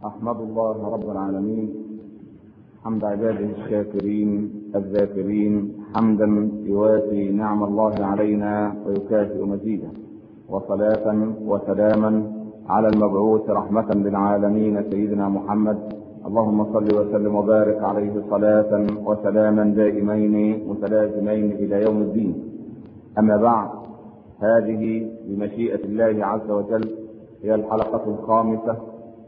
أحمد الله رب العالمين حمد عباده الشاكرين الذاكرين حمدا يوافي نعم الله علينا ويكافئ مزيده وصلاة وسلاما على المبعوث رحمة للعالمين سيدنا محمد اللهم صل وسلم وبارك عليه صلاة وسلاما دائمين متلازمين إلى يوم الدين أما بعد هذه بمشيئة الله عز وجل هي الحلقة الخامسة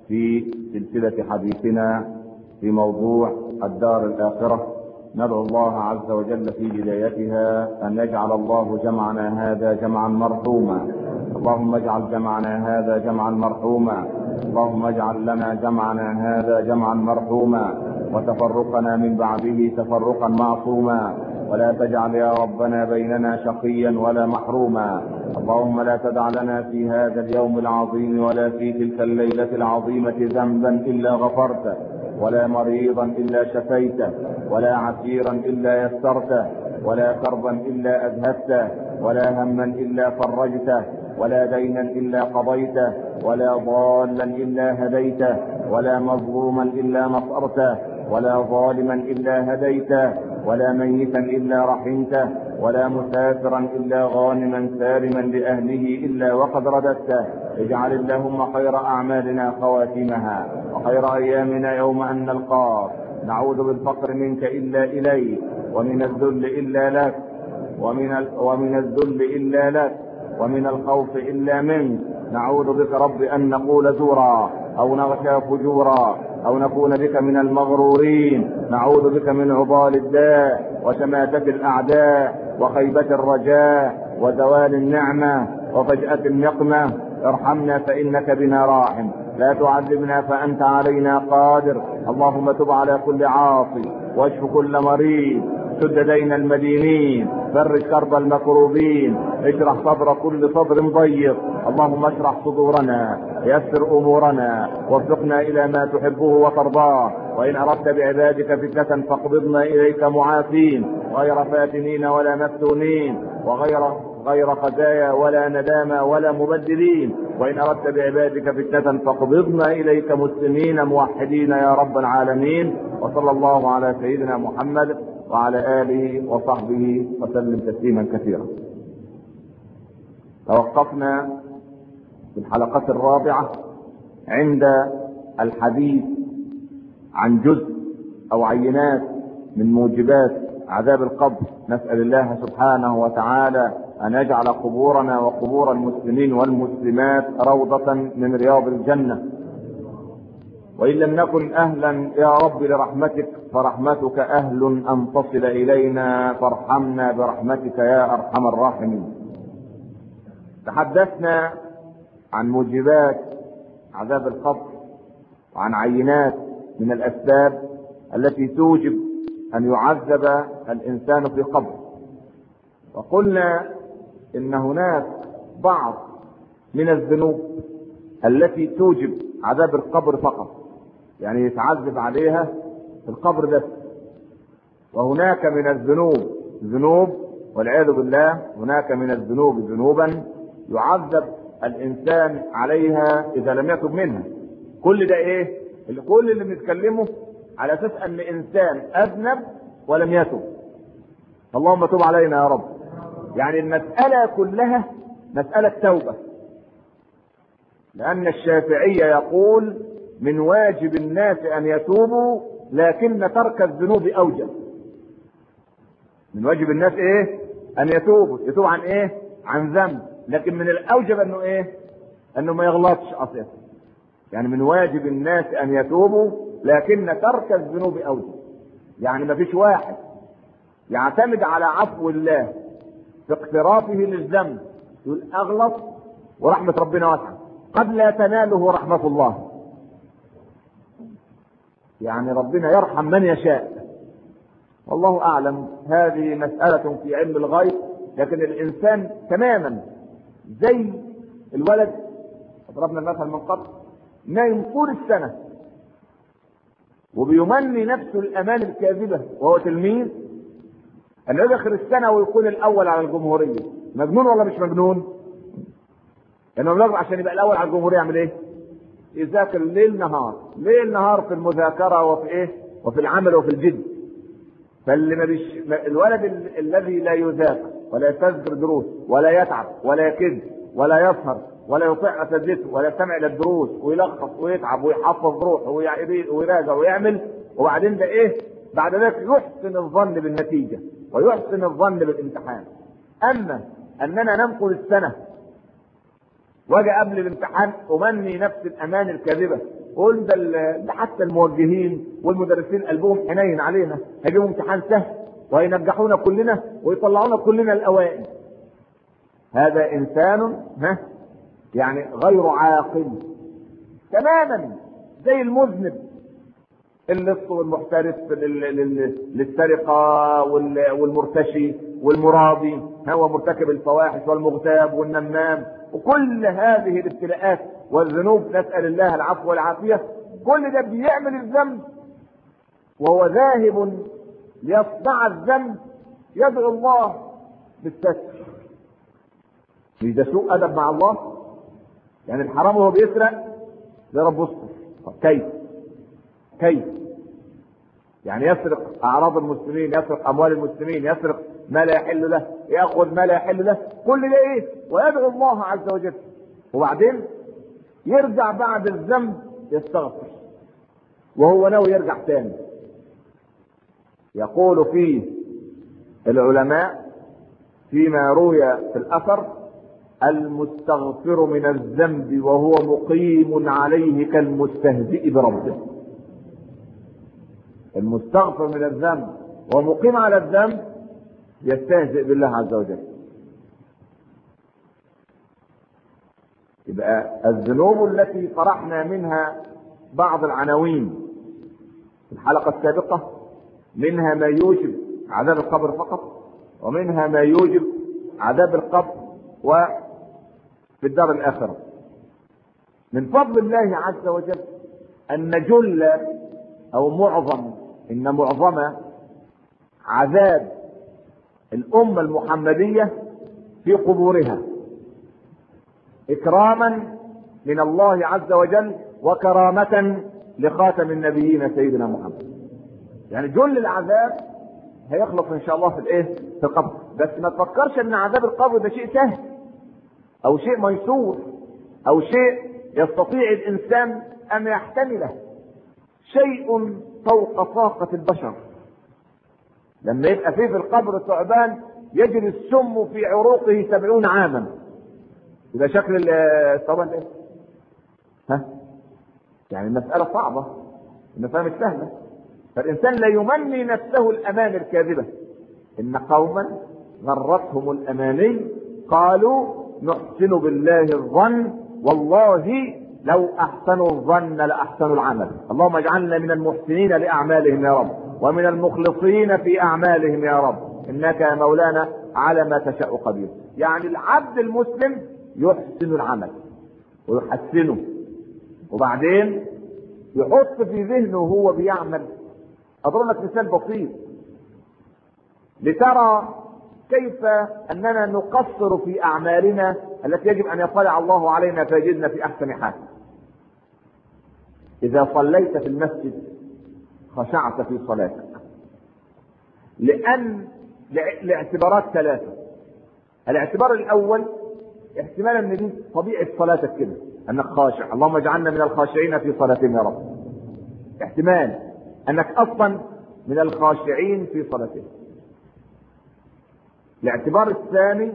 في سلسلة حديثنا في موضوع الدار الآخرة ندعو الله عز وجل في بدايتها أن يجعل الله جمعنا هذا جمعا مرحوما اللهم اجعل جمعنا هذا جمعا مرحوما اللهم اجعل لنا جمعنا هذا جمعا مرحوما وتفرقنا من بعده تفرقا معصوما ولا تجعل يا ربنا بيننا شقيا ولا محروما اللهم لا تدع لنا في هذا اليوم العظيم ولا في تلك الليلة العظيمة ذنبا إلا غفرته ولا مريضا إلا شفيته ولا عسيرا إلا يسرته ولا كربا إلا أذهبته ولا هما إلا فرجته ولا دينا إلا قضيته ولا ضالا إلا هديته ولا مظلوما إلا نصرته ولا ظالما إلا هديته ولا ميتا إلا رحمته ولا مسافرا إلا غانما سالما لأهله إلا وقد رددته اجعل اللهم خير أعمالنا خواتمها وخير أيامنا يوم أن نلقاك نعوذ بالفقر منك إلا إليك ومن الذل إلا لك ومن, ال... ومن الذل إلا لك ومن الخوف إلا منك نعوذ بك رب أن نقول زورا أو نغشى فجورا أو نكون بك من المغرورين نعوذ بك من عضال الداء وشماتة الأعداء وخيبة الرجاء وزوال النعمة وفجأة النقمة ارحمنا فإنك بنا راحم لا تعذبنا فأنت علينا قادر اللهم تب على كل عاصي واشف كل مريض سد دين المدينين فرج كرب المكروبين اشرح صدر كل صدر ضيق اللهم اشرح صدورنا يسر امورنا وفقنا الى ما تحبه وترضاه وان اردت بعبادك فتنه فاقبضنا اليك معافين غير فاتنين ولا مفتونين وغير غير خزايا ولا ندامى ولا مبدلين وإن أردت بعبادك فتنة فاقبضنا إليك مسلمين موحدين يا رب العالمين وصلى الله على سيدنا محمد وعلى آله وصحبه وسلم تسليما كثيرا توقفنا في الحلقة الرابعة عند الحديث عن جزء أو عينات من موجبات عذاب القبر نسأل الله سبحانه وتعالى أن يجعل قبورنا وقبور المسلمين والمسلمات روضة من رياض الجنة وإن لم نكن أهلا يا رب لرحمتك فرحمتك أهل أن تصل إلينا فارحمنا برحمتك يا أرحم الراحمين تحدثنا عن موجبات عذاب القبر وعن عينات من الأسباب التي توجب أن يعذب الإنسان في قبر وقلنا إن هناك بعض من الذنوب التي توجب عذاب القبر فقط يعني يتعذب عليها في القبر بس وهناك من الذنوب ذنوب والعياذ بالله هناك من الذنوب ذنوبا يعذب الانسان عليها اذا لم يتب منها كل ده ايه كل اللي بنتكلمه على اساس ان انسان اذنب ولم يتب اللهم تب علينا يا رب يعني المسألة كلها مسألة توبة لأن الشافعي يقول من واجب الناس أن يتوبوا لكن ترك الذنوب أوجب من واجب الناس إيه أن يتوبوا يتوب عن إيه عن ذنب لكن من الأوجب أنه إيه أنه ما يغلطش أصلا يعني من واجب الناس أن يتوبوا لكن ترك الذنوب أوجب يعني ما فيش واحد يعتمد على عفو الله في اقترافه للذنب يقول اغلط ورحمة ربنا واسعة قد لا تناله رحمة الله يعني ربنا يرحم من يشاء والله اعلم هذه مسألة في علم الغيب لكن الانسان تماما زي الولد ضربنا المثل من قبل نايم طول السنة وبيمني نفسه الامان الكاذبة وهو تلميذ انه يدخل السنة ويكون الاول على الجمهورية مجنون ولا مش مجنون؟ لانه يعني عشان يبقى الاول على الجمهورية يعمل ايه؟ يذاكر ليل نهار ليل نهار في المذاكره وفي ايه وفي العمل وفي الجد فاللي ما بيش الولد ال- الذي لا يذاكر ولا يستذكر دروس ولا يتعب ولا يكد ولا يسهر ولا يطيع اساتذته ولا يستمع الى الدروس ويلخص ويتعب ويحفظ روحه ويع- ويراجع ويعمل وبعدين ده ايه؟ بعد ذلك يحسن الظن بالنتيجه ويحسن الظن بالامتحان. اما اننا ننقل السنه واجي قبل الامتحان امني نفس الامان الكاذبه قول ده ال- ده حتى الموجهين والمدرسين قلبهم حنين علينا هيجيبوا امتحان سهل وهينجحونا كلنا ويطلعونا كلنا الاوائل هذا انسان ها يعني غير عاقل تماما زي المذنب اللص والمحترف لل- لل- للسرقة وال- والمرتشي والمراضي هو مرتكب الفواحش والمغتاب والنمام وكل هذه الابتلاءات والذنوب نسأل الله العفو والعافية كل ده بيعمل الذنب وهو ذاهب ليصنع الذنب يدعو الله بالستر مش ده سوء أدب مع الله يعني الحرام وهو بيسرق ده رب يستر طب كيف كيف يعني يسرق اعراض المسلمين يسرق اموال المسلمين يسرق ما لا يحل له ياخذ ما لا يحل له كل ده ايه ويدعو الله عز وجل وبعدين يرجع بعد الذنب يستغفر وهو ناوي يرجع تاني يقول فيه العلماء فيما روي في الاثر المستغفر من الذنب وهو مقيم عليه كالمستهزئ بربه المستغفر من الذنب ومقيم على الذنب يستهزئ بالله عز وجل يبقى الذنوب التي طرحنا منها بعض العناوين في الحلقة السابقة منها ما يوجب عذاب القبر فقط ومنها ما يوجب عذاب القبر وفي الدار الآخرة من فضل الله عز وجل أن جل أو معظم إن معظم عذاب الأمة المحمدية في قبورها إكراما من الله عز وجل وكرامة لخاتم النبيين سيدنا محمد يعني جل العذاب هيخلص ان شاء الله في الايه في القبر بس ما تفكرش ان عذاب القبر ده شيء سهل او شيء ميسور او شيء يستطيع الانسان ان يحتمله شيء فوق طاقة البشر لما يبقى فيه في القبر ثعبان يجري السم في عروقه سبعون عاما يبقى شكل الثعبان ايه؟ ها؟ يعني المسألة صعبة المسألة مش سهلة فالإنسان لا يمني نفسه الأمان الكاذبة إن قوما غرتهم الأماني قالوا نحسن بالله الظن والله لو أحسنوا الظن لأحسنوا العمل اللهم اجعلنا من المحسنين لأعمالهم يا رب ومن المخلصين في أعمالهم يا رب إنك يا مولانا على ما تشاء قدير يعني العبد المسلم يحسن العمل ويحسنه وبعدين يحط في ذهنه وهو بيعمل اضرب لك مثال بسيط لترى كيف اننا نقصر في اعمالنا التي يجب ان يطلع الله علينا فيجدنا في احسن حال اذا صليت في المسجد خشعت في صلاتك لان لاعتبارات ثلاثه الاعتبار الاول احتمال ان دي طبيعه صلاتك كده انك خاشع اللهم اجعلنا من الخاشعين في صلاتنا يا رب احتمال انك اصلا من الخاشعين في صلاتك الاعتبار الثاني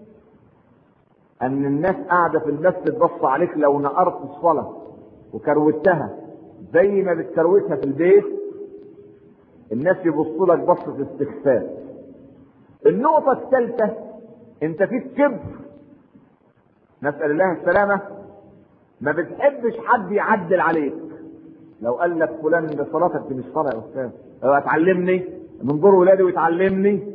ان الناس قاعده في المسجد بص عليك لو نقرت الصلاه وكروتها زي ما بتكروتها في البيت الناس يبصوا لك بصه استخفاف النقطه الثالثه انت فيك كبر نسال الله السلامه ما بتحبش حد يعدل عليك لو قال لك فلان ده صلاتك دي مش صلاه يا استاذ لو هتعلمني من دور ولادي ويتعلمني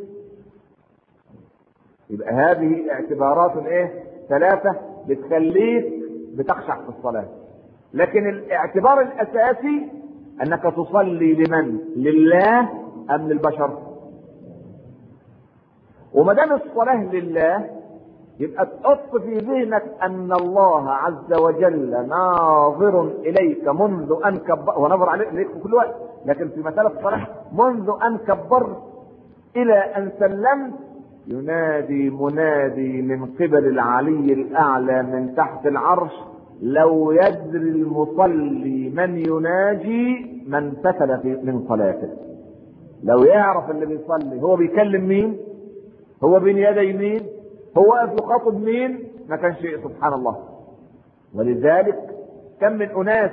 يبقى هذه اعتبارات ايه ثلاثه بتخليك بتخشع في الصلاه لكن الاعتبار الاساسي انك تصلي لمن لله ام للبشر وما دام الصلاه لله يبقى تحط في ذهنك ان الله عز وجل ناظر اليك منذ ان كبر ونظر عليك في كل وقت لكن في مسألة الصلاة منذ ان كبرت الى ان سلمت ينادي منادي من قبل العلي الاعلى من تحت العرش لو يدري المصلي من يناجي من فتل في من صلاته لو يعرف اللي بيصلي هو بيكلم مين هو بين يدي مين هو واقف يخاطب مين ما كان شيء سبحان الله ولذلك كم من اناس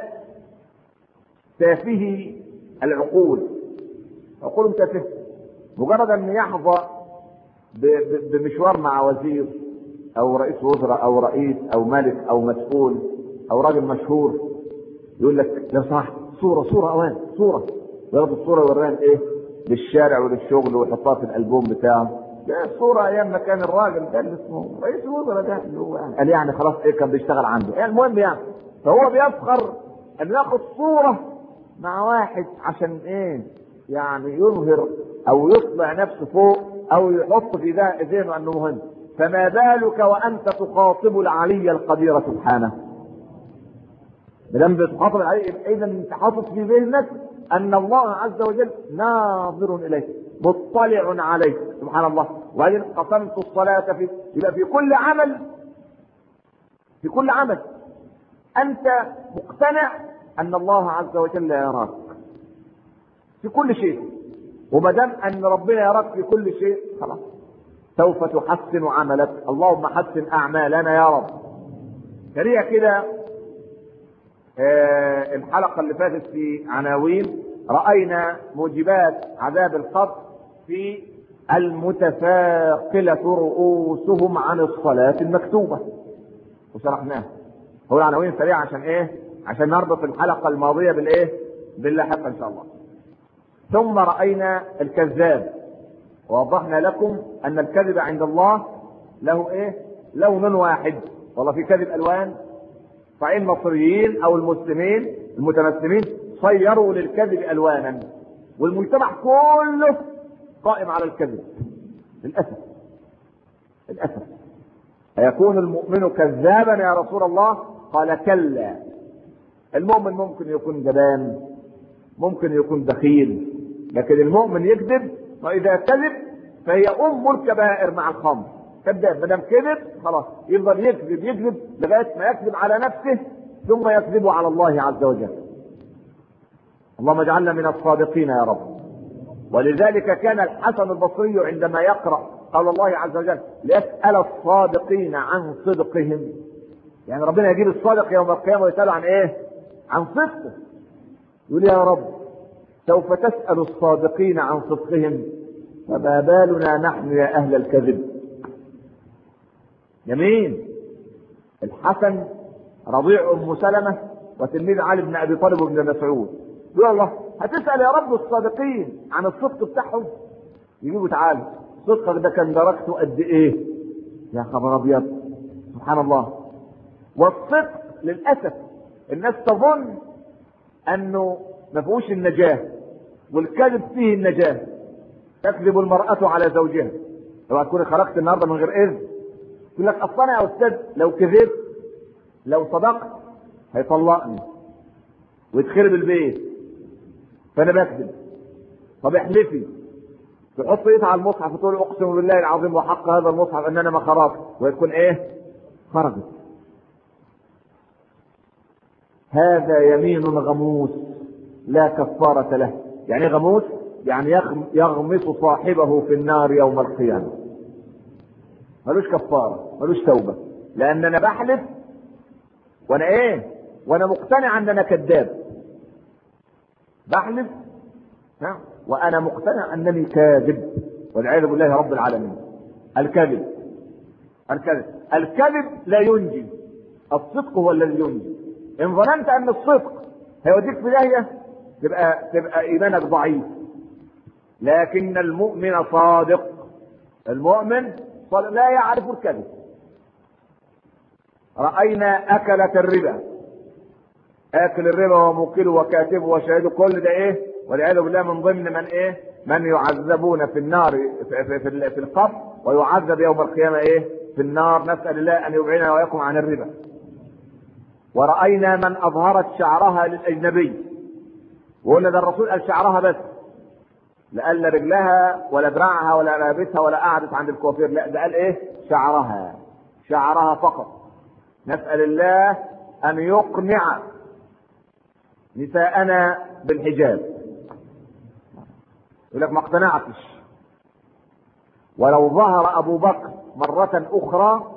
تافهي العقول عقولهم تافهه مجرد ان يحظى بمشوار مع وزير او رئيس وزراء او رئيس او ملك او مسؤول او راجل مشهور يقول لك لو صح صوره صوره اوان صوره ياخد الصوره يوريها ايه للشارع وللشغل ويحطها في الالبوم بتاعه ده الصورة أيام ما كان الراجل ده اللي اسمه رئيس الوزراء ده اللي هو يعني قال يعني خلاص إيه كان بيشتغل عنده يعني المهم يعني فهو بيفخر إنه ياخد صورة مع واحد عشان إيه يعني يظهر أو يطلع نفسه فوق أو يحط في ذهنه أنه مهم فما بالك وأنت تخاطب العلي القدير سبحانه ما دام بتخاطب العلي إذا أنت حاطط في ذهنك أن الله عز وجل ناظر إليك مطلع عليك سبحان الله وبعدين قسمت الصلاة في يبقى في كل عمل في كل عمل أنت مقتنع أن الله عز وجل يراك في كل شيء وما دام أن ربنا يراك في كل شيء خلاص سوف تحسن عملك اللهم حسن أعمالنا يا رب سريع كده آه الحلقة اللي فاتت في عناوين رأينا موجبات عذاب القبر في المتثاقلة رؤوسهم عن الصلاة المكتوبة وشرحناها هو العناوين سريعة عشان ايه عشان نربط الحلقة الماضية بالايه باللاحقة ان شاء الله ثم رأينا الكذاب ووضحنا لكم ان الكذب عند الله له ايه لون واحد والله في كذب الوان فإن المصريين او المسلمين المتمسلمين صيروا للكذب الوانا والمجتمع كله قائم على الكذب للاسف للاسف أيكون المؤمن كذابا يا رسول الله قال كلا المؤمن ممكن يكون جبان ممكن يكون بخيل لكن المؤمن يكذب واذا كذب فهي ام الكبائر مع الخمر كذاب ما دام كذب خلاص يفضل يكذب يكذب لغايه ما يكذب على نفسه ثم يكذب على الله عز وجل اللهم اجعلنا من الصادقين يا رب ولذلك كان الحسن البصري عندما يقرا قول الله عز وجل ليسال الصادقين عن صدقهم يعني ربنا يجيب الصادق يوم القيامه ويسال عن ايه عن صدقه يقول يا رب سوف تسال الصادقين عن صدقهم فما بالنا نحن يا اهل الكذب جميل الحسن رضيع ام سلمه وتلميذ علي بن ابي طالب بن مسعود يقول الله هتسال يا رب الصادقين عن الصدق بتاعهم يجيبوا تعالى صدقك ده كان درجته قد ايه يا خبر ابيض سبحان الله والصدق للاسف الناس تظن انه ما فيهوش النجاه والكذب فيه النجاه تكذب المرأة على زوجها لو تكوني خرجت النهارده من غير اذن يقول لك اصل انا يا استاذ لو كذبت لو صدقت هيطلقني ويتخرب البيت فانا بكذب طب احلفي تحط ايدها على المصحف وتقول اقسم بالله العظيم وحق هذا المصحف ان انا ما خرجت ويكون ايه؟ خرجت هذا يمين غموس لا كفارة له يعني غموس يعني يغمس صاحبه في النار يوم القيامة ملوش كفارة ملوش توبة لأن أنا بحلف وأنا إيه؟ وأنا مقتنع أن أنا كذاب بحلف نعم وانا مقتنع انني كاذب والعياذ بالله رب العالمين الكذب الكذب الكذب لا ينجي الصدق هو الذي ينجي ان ظننت ان الصدق هيوديك في داهيه تبقى تبقى ايمانك ضعيف لكن المؤمن صادق المؤمن صادق لا يعرف الكذب راينا اكله الربا اكل الربا وموكله وكاتبه وشاهده كل ده ايه والعياذ بالله من ضمن من ايه من يعذبون في النار في, في, في, في القبر ويعذب يوم القيامه ايه في النار نسأل الله أن يبعدنا وإياكم عن الربا ورأينا من أظهرت شعرها للأجنبي وقلنا ده الرسول قال شعرها بس لا قال لا رجلها ولا دراعها ولا رقبتها ولا قعدت عند الكوافير لا ده قال ايه شعرها شعرها فقط نسأل الله أن يقنع نساءنا بالحجاب يقول لك ما اقتنعتش ولو ظهر أبو بكر مرة أخرى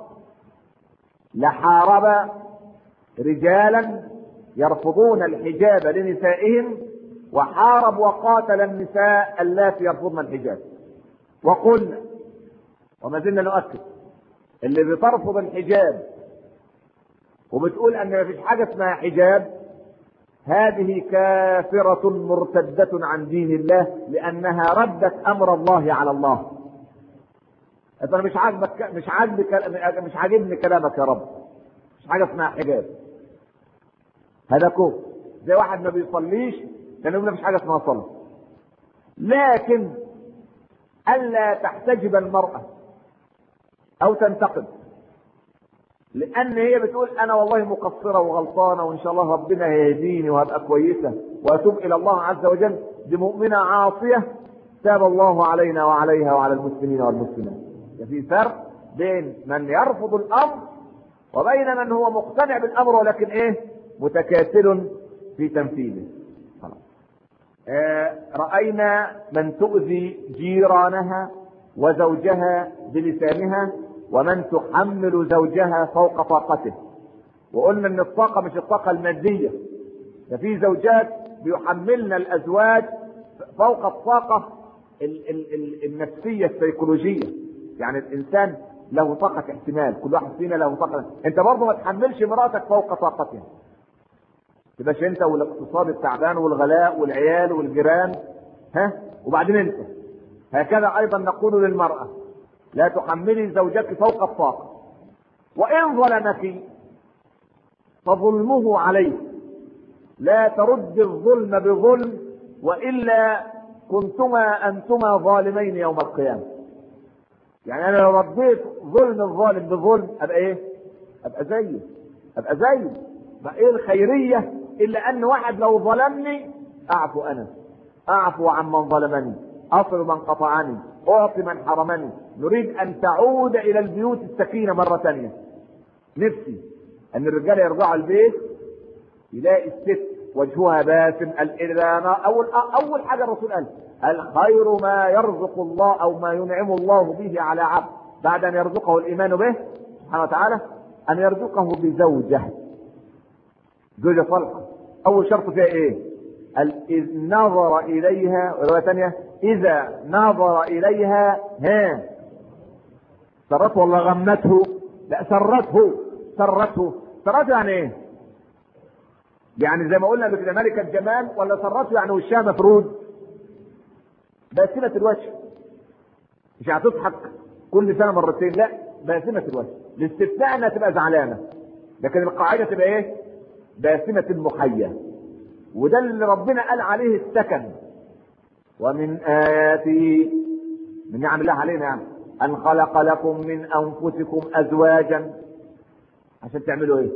لحارب رجالا يرفضون الحجاب لنسائهم وحارب وقاتل النساء اللاتي يرفضن الحجاب وقلنا وما زلنا نؤكد اللي بترفض الحجاب وبتقول ان ما فيش حاجه اسمها حجاب هذه كافرة مرتدة عن دين الله لأنها ردت أمر الله على الله. أنت مش عاجبك مش عاجبك مش عاجبني كلامك يا رب. مش حاجة اسمها حجاب. هذا كفر. زي واحد ما بيصليش كان يقول مفيش حاجة اسمها صلاة. لكن ألا تحتجب المرأة أو تنتقد لان هي بتقول انا والله مقصره وغلطانه وان شاء الله ربنا هيهديني وهبقى كويسه واتوب الى الله عز وجل دي مؤمنه عاصيه تاب الله علينا وعليها وعلى المسلمين والمسلمات في فرق بين من يرفض الامر وبين من هو مقتنع بالامر ولكن ايه متكاسل في تنفيذه آه راينا من تؤذي جيرانها وزوجها بلسانها ومن تحمل زوجها فوق طاقته وقلنا ان الطاقه مش الطاقه الماديه ده في زوجات بيحملن الازواج فوق الطاقه ال- ال- ال- النفسيه السيكولوجيه يعني الانسان له طاقه احتمال كل واحد فينا له طاقه انت برضه ما تحملش مراتك فوق طاقتها تبقاش انت والاقتصاد التعبان والغلاء والعيال والجيران ها وبعدين انت هكذا ايضا نقول للمراه لا تحملي زوجك فوق الطاقة وإن ظلمك فظلمه عليه لا ترد الظلم بظلم وإلا كنتما أنتما ظالمين يوم القيامة يعني أنا لو رديت ظلم الظالم بظلم أبقى إيه؟ أبقى زيه أبقى زيه ما إيه الخيرية إلا أن واحد لو ظلمني أعفو أنا أعفو عمن ظلمني أصل من قطعني أعطي من حرمني نريد أن تعود إلى البيوت السكينة مرة ثانية نفسي أن الرجال يرجعوا البيت يلاقي الست وجهها باسم الإذان أول أول حاجة الرسول قال الخير ما يرزق الله أو ما ينعم الله به على عبد بعد أن يرزقه الإيمان به سبحانه وتعالى أن يرزقه بزوجة زوجة صالحة أول شرط فيها إيه؟ إذ نظر إليها رواية ثانية إذا نظر إليها ها سرته ولا غمته؟ لا سرته سرته سرته يعني إيه؟ يعني زي ما قلنا قبل كده ملكة جمال ولا سرته يعني وشها مفرود؟ باسمة الوجه مش هتضحك كل سنة مرتين لا باسمة الوجه الاستثناء انها تبقى زعلانة لكن القاعدة تبقى ايه؟ باسمة المحيا وده اللي ربنا قال عليه السكن ومن آياته من نعم الله علينا يعني أن خلق لكم من أنفسكم أزواجا عشان تعملوا إيه؟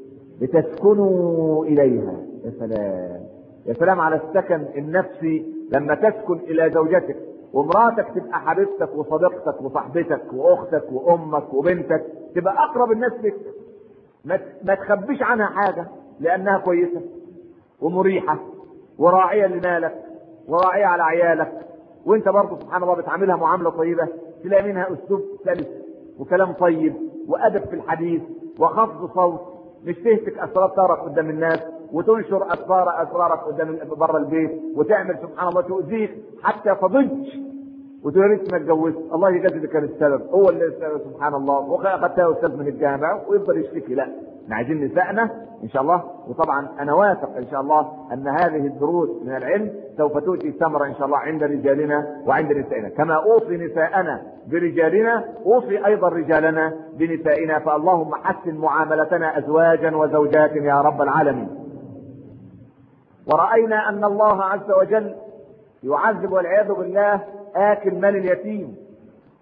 لتسكنوا إليها يا سلام يا سلام على السكن النفسي لما تسكن إلى زوجتك ومراتك تبقى حبيبتك وصديقتك وصاحبتك وأختك وأمك وبنتك تبقى أقرب الناس لك ما ما تخبيش عنها حاجة لأنها كويسة ومريحة وراعية لمالك وراعية على عيالك وانت برضه سبحان الله بتعاملها معاملة طيبة تلاقي منها اسلوب سلس وكلام طيب وادب في الحديث وخفض صوت مش تهتك اسرار طارك قدام الناس وتنشر اسرار اسرارك قدام بره البيت وتعمل سبحان الله تؤذيك حتى تضج وتقول ريت ما اتجوزت الله يجازي اللي كان السبب هو اللي السبب سبحان الله واخدتها استاذ من الجامعه ويفضل يشتكي لا احنا عايزين نسائنا ان شاء الله وطبعا انا واثق ان شاء الله ان هذه الدروس من العلم سوف تؤتي ثمره ان شاء الله عند رجالنا وعند نسائنا كما اوصي نساءنا برجالنا اوصي ايضا رجالنا بنسائنا فاللهم حسن معاملتنا ازواجا وزوجات يا رب العالمين وراينا ان الله عز وجل يعذب والعياذ بالله آكل مال اليتيم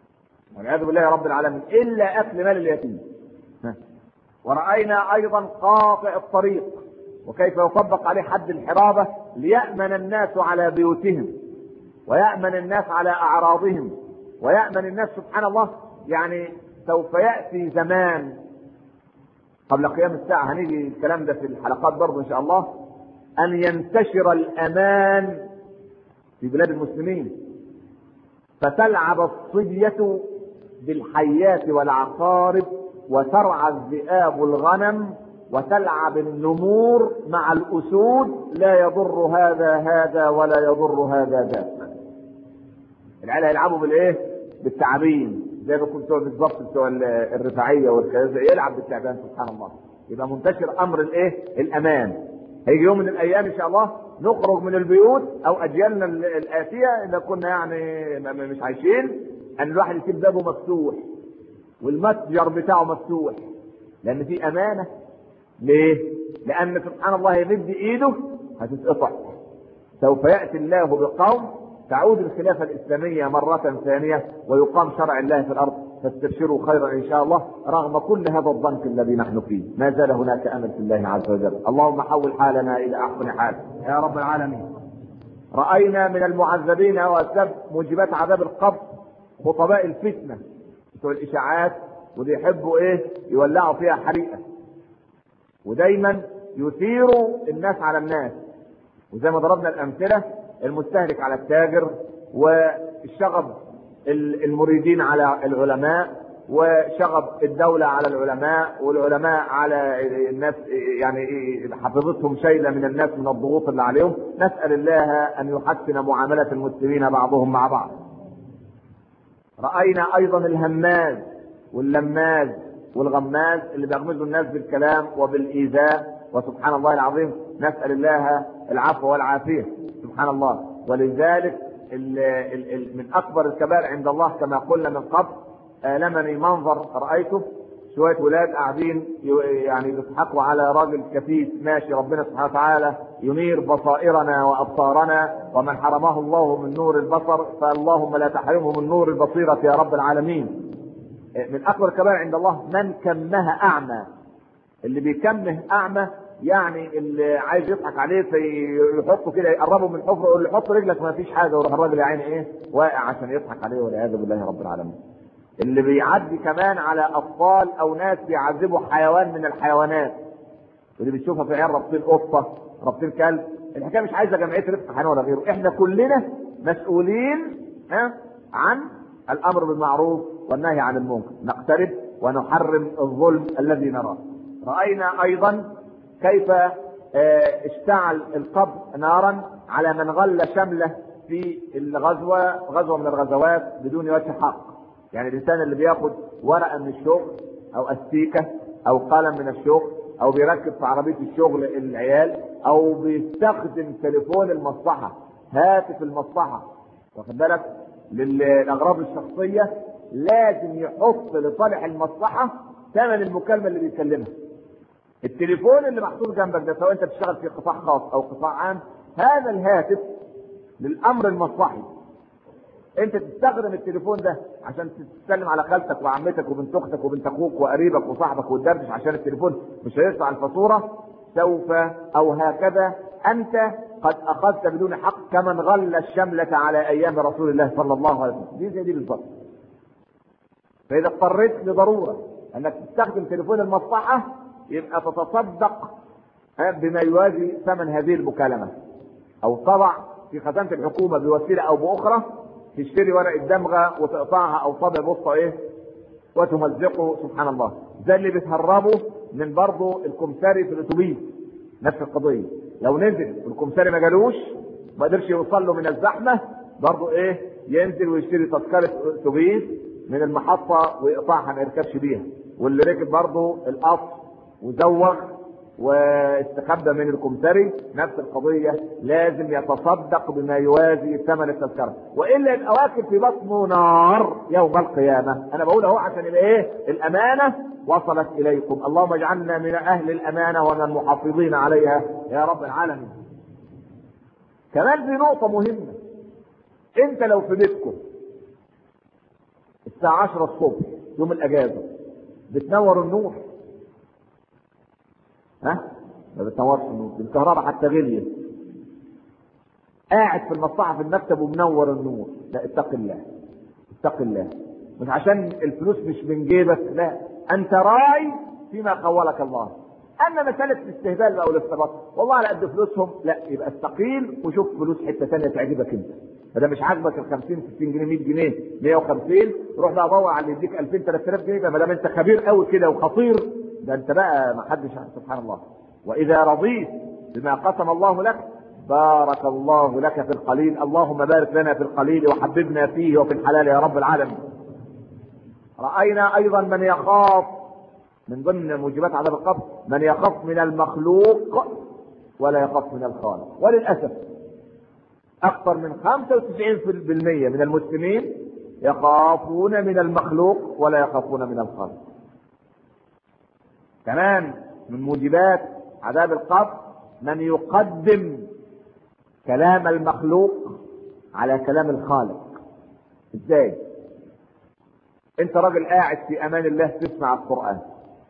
والعياذ بالله يا رب العالمين الا اكل مال اليتيم ورأينا ايضا قاطع الطريق وكيف يطبق عليه حد الحرابة ليأمن الناس على بيوتهم ويأمن الناس على أعراضهم ويأمن الناس سبحان الله يعني سوف يأتي زمان قبل قيام الساعة هنيجي الكلام ده في الحلقات برضه إن شاء الله أن ينتشر الأمان في بلاد المسلمين فتلعب الصبية بالحيات والعقارب وترعى الذئاب الغنم وتلعب النمور مع الأسود لا يضر هذا هذا ولا يضر هذا ذاك العيال هيلعبوا بالايه؟ بالتعابين زي ما كنت بالظبط بتوع الرفاعيه والكذا يلعب بالتعبان سبحان الله يبقى منتشر امر الايه؟ الامان هيجي يوم من الايام ان شاء الله نخرج من البيوت او اجيالنا الاتيه اذا كنا يعني مش عايشين ان الواحد يسيب بابه مفتوح والمتجر بتاعه مفتوح لان في امانه ليه؟ لان سبحان الله يمد ايده هتتقطع سوف ياتي الله بقوم تعود الخلافة الإسلامية مرة ثانية ويقام شرع الله في الأرض فاستبشروا خيرا إن شاء الله رغم كل هذا الضنك الذي نحن فيه ما زال هناك أمل في الله عز وجل اللهم حول حالنا إلى أحسن حال يا رب العالمين رأينا من المعذبين وأسباب موجبات عذاب القبر خطباء الفتنة بتوع الإشاعات ودي يحبوا إيه يولعوا فيها حريقة ودايما يثيروا الناس على الناس وزي ما ضربنا الأمثلة المستهلك على التاجر والشغب المريدين على العلماء وشغب الدولة على العلماء والعلماء على الناس يعني حفظتهم شيلة من الناس من الضغوط اللي عليهم نسأل الله أن يحسن معاملة المسلمين بعضهم مع بعض رأينا أيضا الهماز واللماز والغماز اللي بيغمزوا الناس بالكلام وبالإيذاء وسبحان الله العظيم نسأل الله العفو والعافية سبحان الله ولذلك ال ال ال من اكبر الكبائر عند الله كما قلنا من قبل المني منظر رايته شويه ولاد قاعدين يعني بيضحكوا على راجل كفيف ماشي ربنا سبحانه وتعالى ينير بصائرنا وابصارنا ومن حرمه الله من نور البصر فاللهم لا تحرمه من نور البصيره يا رب العالمين من اكبر الكبائر عند الله من كمها اعمى اللي بيكمه اعمى يعني اللي عايز يضحك عليه فيحطه كده يقربه من حفره يقول له حط رجلك ما فيش حاجه ويروح الراجل يا عيني ايه واقع عشان يضحك عليه والعياذ بالله رب العالمين. اللي بيعدي كمان على اطفال او ناس بيعذبوا حيوان من الحيوانات ودي بتشوفها في عيال رابطين قطه رابطين كلب الحكايه مش عايزه جمعيه رفق حيوان ولا غيره احنا كلنا مسؤولين ها عن الامر بالمعروف والنهي عن المنكر نقترب ونحرم الظلم الذي نراه راينا ايضا كيف اشتعل القبر نارا على من غل شمله في الغزوه غزوه من الغزوات بدون وجه حق يعني الانسان اللي بياخد ورقه من الشغل او استيكه او قلم من الشغل او بيركب في عربيه الشغل العيال او بيستخدم تليفون المصلحه هاتف المصلحه واخد بالك للاغراض الشخصيه لازم يحط لصالح المصلحه ثمن المكالمه اللي بيكلمها التليفون اللي محطوط جنبك ده سواء انت بتشتغل في قطاع خاص او قطاع عام هذا الهاتف للامر المصلحي انت تستخدم التليفون ده عشان تتكلم على خالتك وعمتك وبنت اختك وبنت اخوك وقريبك وصاحبك وتدردش عشان التليفون مش هيدفع الفاتوره سوف او هكذا انت قد اخذت بدون حق كمن غل الشملة على ايام رسول الله صلى الله عليه وسلم دي زي دي بالظبط فاذا اضطريت لضروره انك تستخدم تليفون المصلحه يبقى تتصدق بما يوازي ثمن هذه المكالمه او تضع في خزانه الحكومه بوسيله او باخرى تشتري ورقه دمغه وتقطعها او طابع بوسطه ايه وتمزقه سبحان الله ده اللي بتهربه من برضه الكمساري في الاتوبيس نفس القضيه لو نزل والكمساري ما جالوش ما قدرش يوصل له من الزحمه برضه ايه ينزل ويشتري تذكره اتوبيس من المحطه ويقطعها ما يركبش بيها واللي ركب برضه القصر وزوغ واستخبى من الكمثري نفس القضية لازم يتصدق بما يوازي ثمن التذكرة وإلا يبقى واكب في بطنه نار يوم القيامة أنا بقول أهو عشان يبقى إيه الأمانة وصلت إليكم اللهم اجعلنا من أهل الأمانة ومن المحافظين عليها يا رب العالمين كمان في نقطة مهمة أنت لو في بيتكم الساعة 10 الصبح يوم الأجازة بتنور النور ها؟ ما بتنورش النور الكهرباء حتى غليت قاعد في المصلحة في المكتب ومنور النور لا اتق الله اتق الله مش عشان الفلوس مش من جيبك لا انت راعي فيما خولك الله اما مساله الاستهبال بقى والاستباط والله على قد فلوسهم لا يبقى استقيل وشوف فلوس حته ثانيه تعجبك انت فده مش عاجبك ال 50 60 جنيه 100 جنيه 150 روح بقى دور على اللي يديك 2000 3000 جنيه ما دام انت خبير قوي كده وخطير ده انت بقى ما حدش سبحان الله واذا رضيت بما قسم الله لك بارك الله لك في القليل اللهم بارك لنا في القليل وحببنا فيه وفي الحلال يا رب العالمين رأينا أيضا من يخاف من ضمن موجبات عذاب القبر من يخاف من المخلوق ولا يخاف من الخالق وللأسف أكثر من 95% من المسلمين يخافون من المخلوق ولا يخافون من الخالق كمان من موجبات عذاب القبر من يقدم كلام المخلوق على كلام الخالق ازاي انت راجل قاعد في امان الله تسمع القران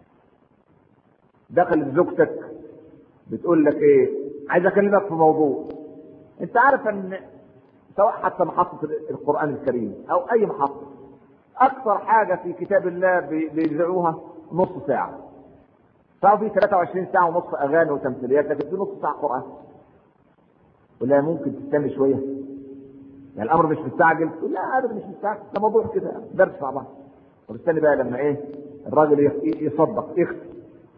دخلت زوجتك بتقول لك ايه عايز اكلمك في موضوع انت عارف ان سواء حتى محطة القرآن الكريم أو أي محطة أكثر حاجة في كتاب الله بيذيعوها نص ساعة سواء في 23 ساعة ونص أغاني وتمثيليات لكن في نص ساعة قرآن ولا ممكن تستنى شوية يعني الأمر مش مستعجل تقول لا أبدا مش مستعجل ده موضوع كده درس مع بعض وتستني بقى لما إيه الراجل يصدق يخفي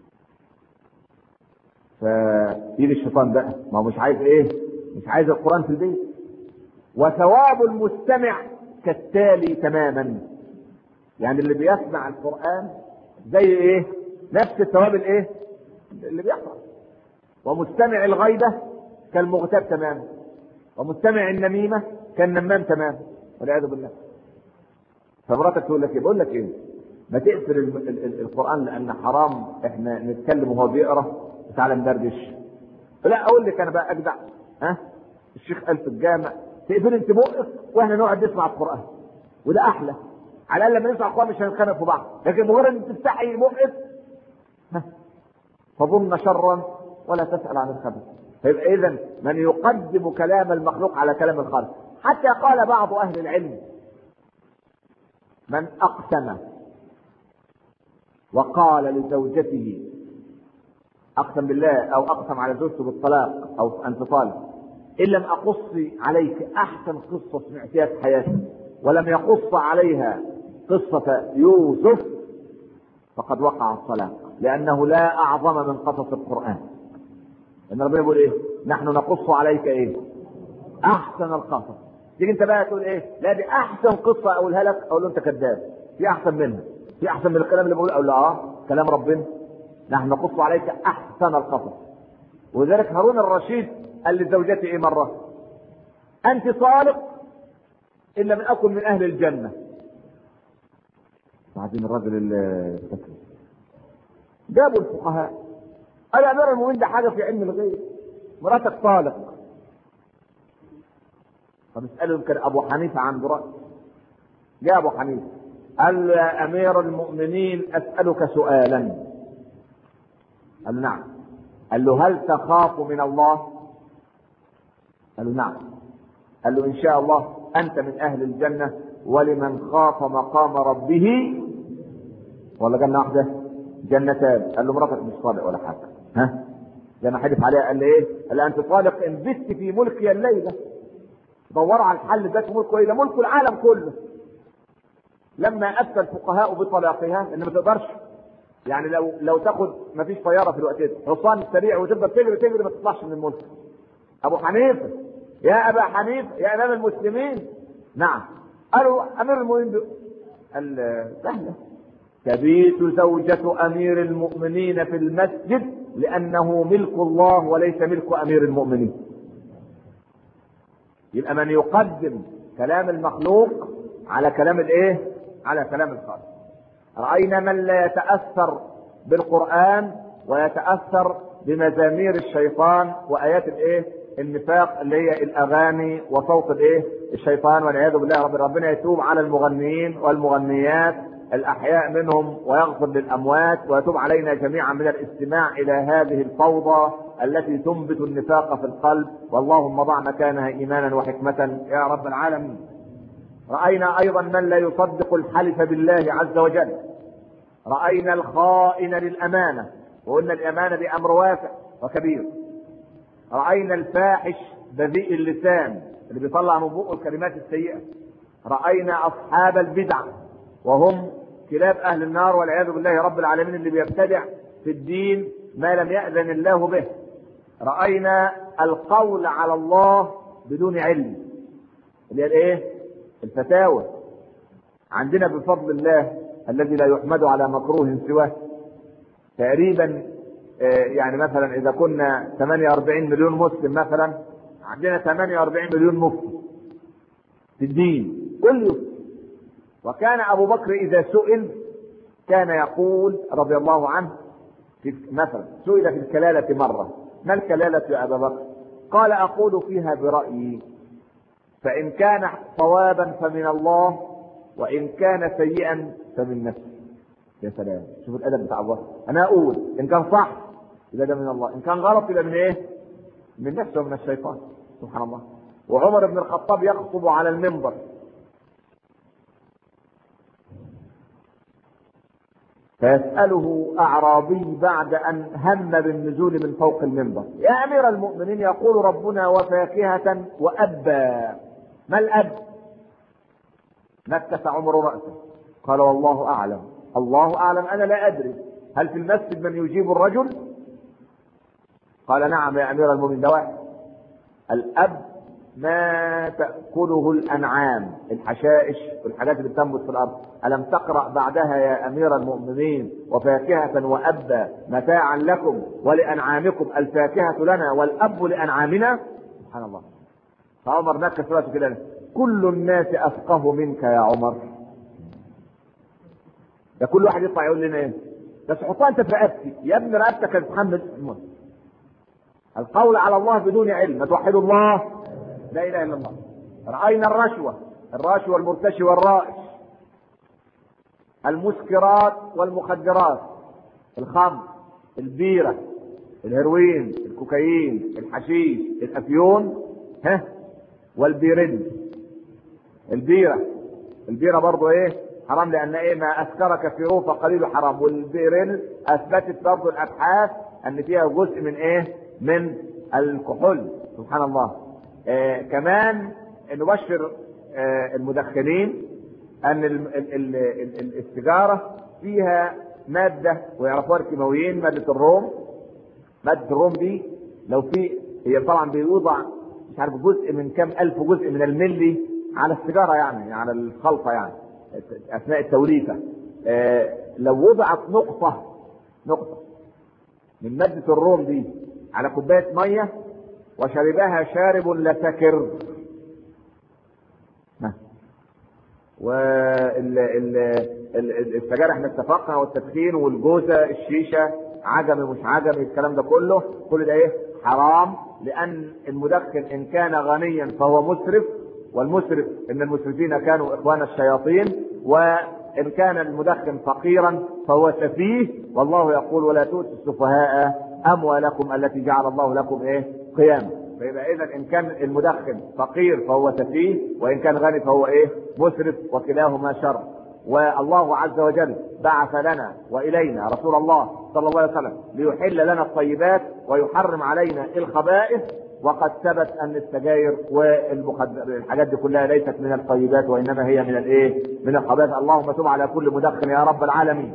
فيجي الشيطان بقى ما هو مش عايز ايه مش عايز القران في البيت وثواب المستمع كالتالي تماما يعني اللي بيسمع القران زي ايه نفس الثواب الايه اللي بيحصل ومستمع الغيبه كالمغتاب تماما ومستمع النميمه كالنمام تماما والعياذ بالله فمراتك تقول لك ايه بقول لك ايه ما تقفل ال- ال- ال- القران لان حرام احنا نتكلم وهو بيقرا تعالى ندردش لا اقول لك انا بقى اجدع ها الشيخ قال في الجامع تقفل انت بقك واحنا نقعد نسمع القران وده احلى على الاقل لما نسمع القران مش هنتخانق في بعض لكن مجرد ان تفتحي بقك ها فظن شرا ولا تسال عن الخبر فيبقى اذا من يقدم كلام المخلوق على كلام الخالق حتى قال بعض اهل العلم من اقسم وقال لزوجته اقسم بالله او اقسم على زوجته بالطلاق او ان تطالق ان لم اقص عليك احسن قصه سمعتها في حياتي ولم يقص عليها قصه يوسف فقد وقع الطلاق لانه لا اعظم من قصص القران ان ربنا يقول ايه نحن نقص عليك ايه احسن القصص تيجي انت بقى تقول ايه لا دي احسن قصه اقولها لك اقول له انت كذاب في احسن منها في احسن من الكلام اللي بقوله اقول له اه كلام ربنا نحن نقص عليك احسن القصص ولذلك هارون الرشيد قال لزوجته ايه مره انت طالق ان لم اكن من اهل الجنه بعدين الرجل الفكر جابوا الفقهاء قال يا امير المؤمنين ده حاجه في علم الغيب مراتك طالق طب اساله يمكن ابو حنيفه عنده راي جاء ابو حنيفه قال له يا امير المؤمنين اسالك سؤالا قال له نعم قال له هل تخاف من الله قال له نعم قال له ان شاء الله انت من اهل الجنه ولمن خاف مقام ربه ولا جنه واحده جنتان قال له مراتك مش صادق ولا حاجه ها زي ما حدف عليها قال لي ايه قال لي انت طالق ان بت في ملكي الليله دوروا على الحل ده في ملكه ايه ده ملك العالم كله لما افتى الفقهاء بطلاقها ان ما تقدرش يعني لو لو تاخد ما فيش طياره في الوقت ده حصان سريع وتفضل تجري تجري ما تطلعش من الملك ابو حنيفه يا ابا حنيفه يا امام المسلمين نعم قالوا امير المؤمنين بي- قال سهله تبيت زوجة أمير المؤمنين في المسجد لأنه ملك الله وليس ملك أمير المؤمنين. يبقى من يقدم كلام المخلوق على كلام الايه؟ على كلام الخالق. رأينا من لا يتأثر بالقرآن ويتأثر بمزامير الشيطان وآيات الايه؟ النفاق اللي هي الاغاني وصوت الايه الشيطان والعياذ بالله رب ربنا يتوب على المغنيين والمغنيات الاحياء منهم ويغفر للاموات ويتوب علينا جميعا من الاستماع الى هذه الفوضى التي تنبت النفاق في القلب واللهم ضع مكانها ايمانا وحكمه يا رب العالمين راينا ايضا من لا يصدق الحلف بالله عز وجل راينا الخائن للامانه وقلنا الامانه دي امر واسع وكبير راينا الفاحش بذيء اللسان اللي بيطلع من بقه الكلمات السيئه راينا اصحاب البدع وهم كلاب اهل النار والعياذ بالله رب العالمين اللي بيبتدع في الدين ما لم ياذن الله به راينا القول على الله بدون علم اللي هي الايه الفتاوى عندنا بفضل الله الذي لا يحمد على مكروه سواه تقريبا يعني مثلا اذا كنا 48 مليون مسلم مثلا عندنا 48 مليون مفتي في الدين كل يفتي وكان ابو بكر اذا سئل كان يقول رضي الله عنه في مثلا سئل في الكلالة مرة ما الكلالة يا ابا بكر؟ قال اقول فيها برأيي فان كان صوابا فمن الله وان كان سيئا فمن نفسي يا سلام شوف الادب بتاع الله انا اقول ان كان صح يبقى ده من الله ان كان غلط يبقى من ايه من نفسه ومن الشيطان سبحان الله وعمر بن الخطاب يخطب على المنبر فيسأله أعرابي بعد أن هم بالنزول من فوق المنبر يا أمير المؤمنين يقول ربنا وفاكهة وأبا ما الأب نكس عمر رأسه قال والله أعلم الله أعلم أنا لا أدري هل في المسجد من يجيب الرجل قال نعم يا أمير المؤمنين ده واحد الأب ما تأكله الأنعام الحشائش والحاجات اللي بتنبت في الأرض ألم تقرأ بعدها يا أمير المؤمنين وفاكهة وأبا متاعا لكم ولأنعامكم الفاكهة لنا والأب لأنعامنا سبحان الله فعمر نكس راسه كده كل الناس أفقه منك يا عمر ده كل واحد يطلع يقول لنا ايه بس حطها انت في رقبتي يا ابن رقبتك هتتحمل القول على الله بدون علم ما توحدوا الله لا اله الا الله راينا الرشوه الراشي والمرتشي والرائش المسكرات والمخدرات الخمر البيره الهيروين الكوكايين الحشيش الافيون ها والبيرين البيره البيره برضه ايه حرام لان ايه ما اسكر كثيره فقليله حرام والبيرين اثبتت برضه الابحاث ان فيها جزء من ايه من الكحول سبحان الله آه كمان نبشر آه المدخنين ان ال ال ال ال السيجاره فيها ماده ويعرفوها الكيماويين ماده الروم ماده الروم دي لو في هي طبعا بيوضع مش عارف جزء من كام الف جزء من الملي على السيجاره يعني على الخلطه يعني اثناء التوليفه آه لو وضعت نقطه نقطه من ماده الروم دي على كوبايه ميه وشربها شارب لسكر والسجاير احنا اتفقنا والتدخين والجوزه الشيشه عجمي مش عجمي الكلام ده كله كل ده ايه حرام لان المدخن ان كان غنيا فهو مسرف والمسرف ان المسرفين كانوا اخوان الشياطين وان كان المدخن فقيرا فهو سفيه والله يقول ولا تؤتوا السفهاء اموالكم التي جعل الله لكم ايه قياما فيبقى اذا ان كان المدخن فقير فهو سفيه وان كان غني فهو ايه مسرف وكلاهما شر والله عز وجل بعث لنا والينا رسول الله صلى الله عليه وسلم ليحل لنا الطيبات ويحرم علينا الخبائث وقد ثبت ان السجاير والحاجات دي كلها ليست من الطيبات وانما هي من الايه؟ من الخبائث اللهم تب على كل مدخن يا رب العالمين.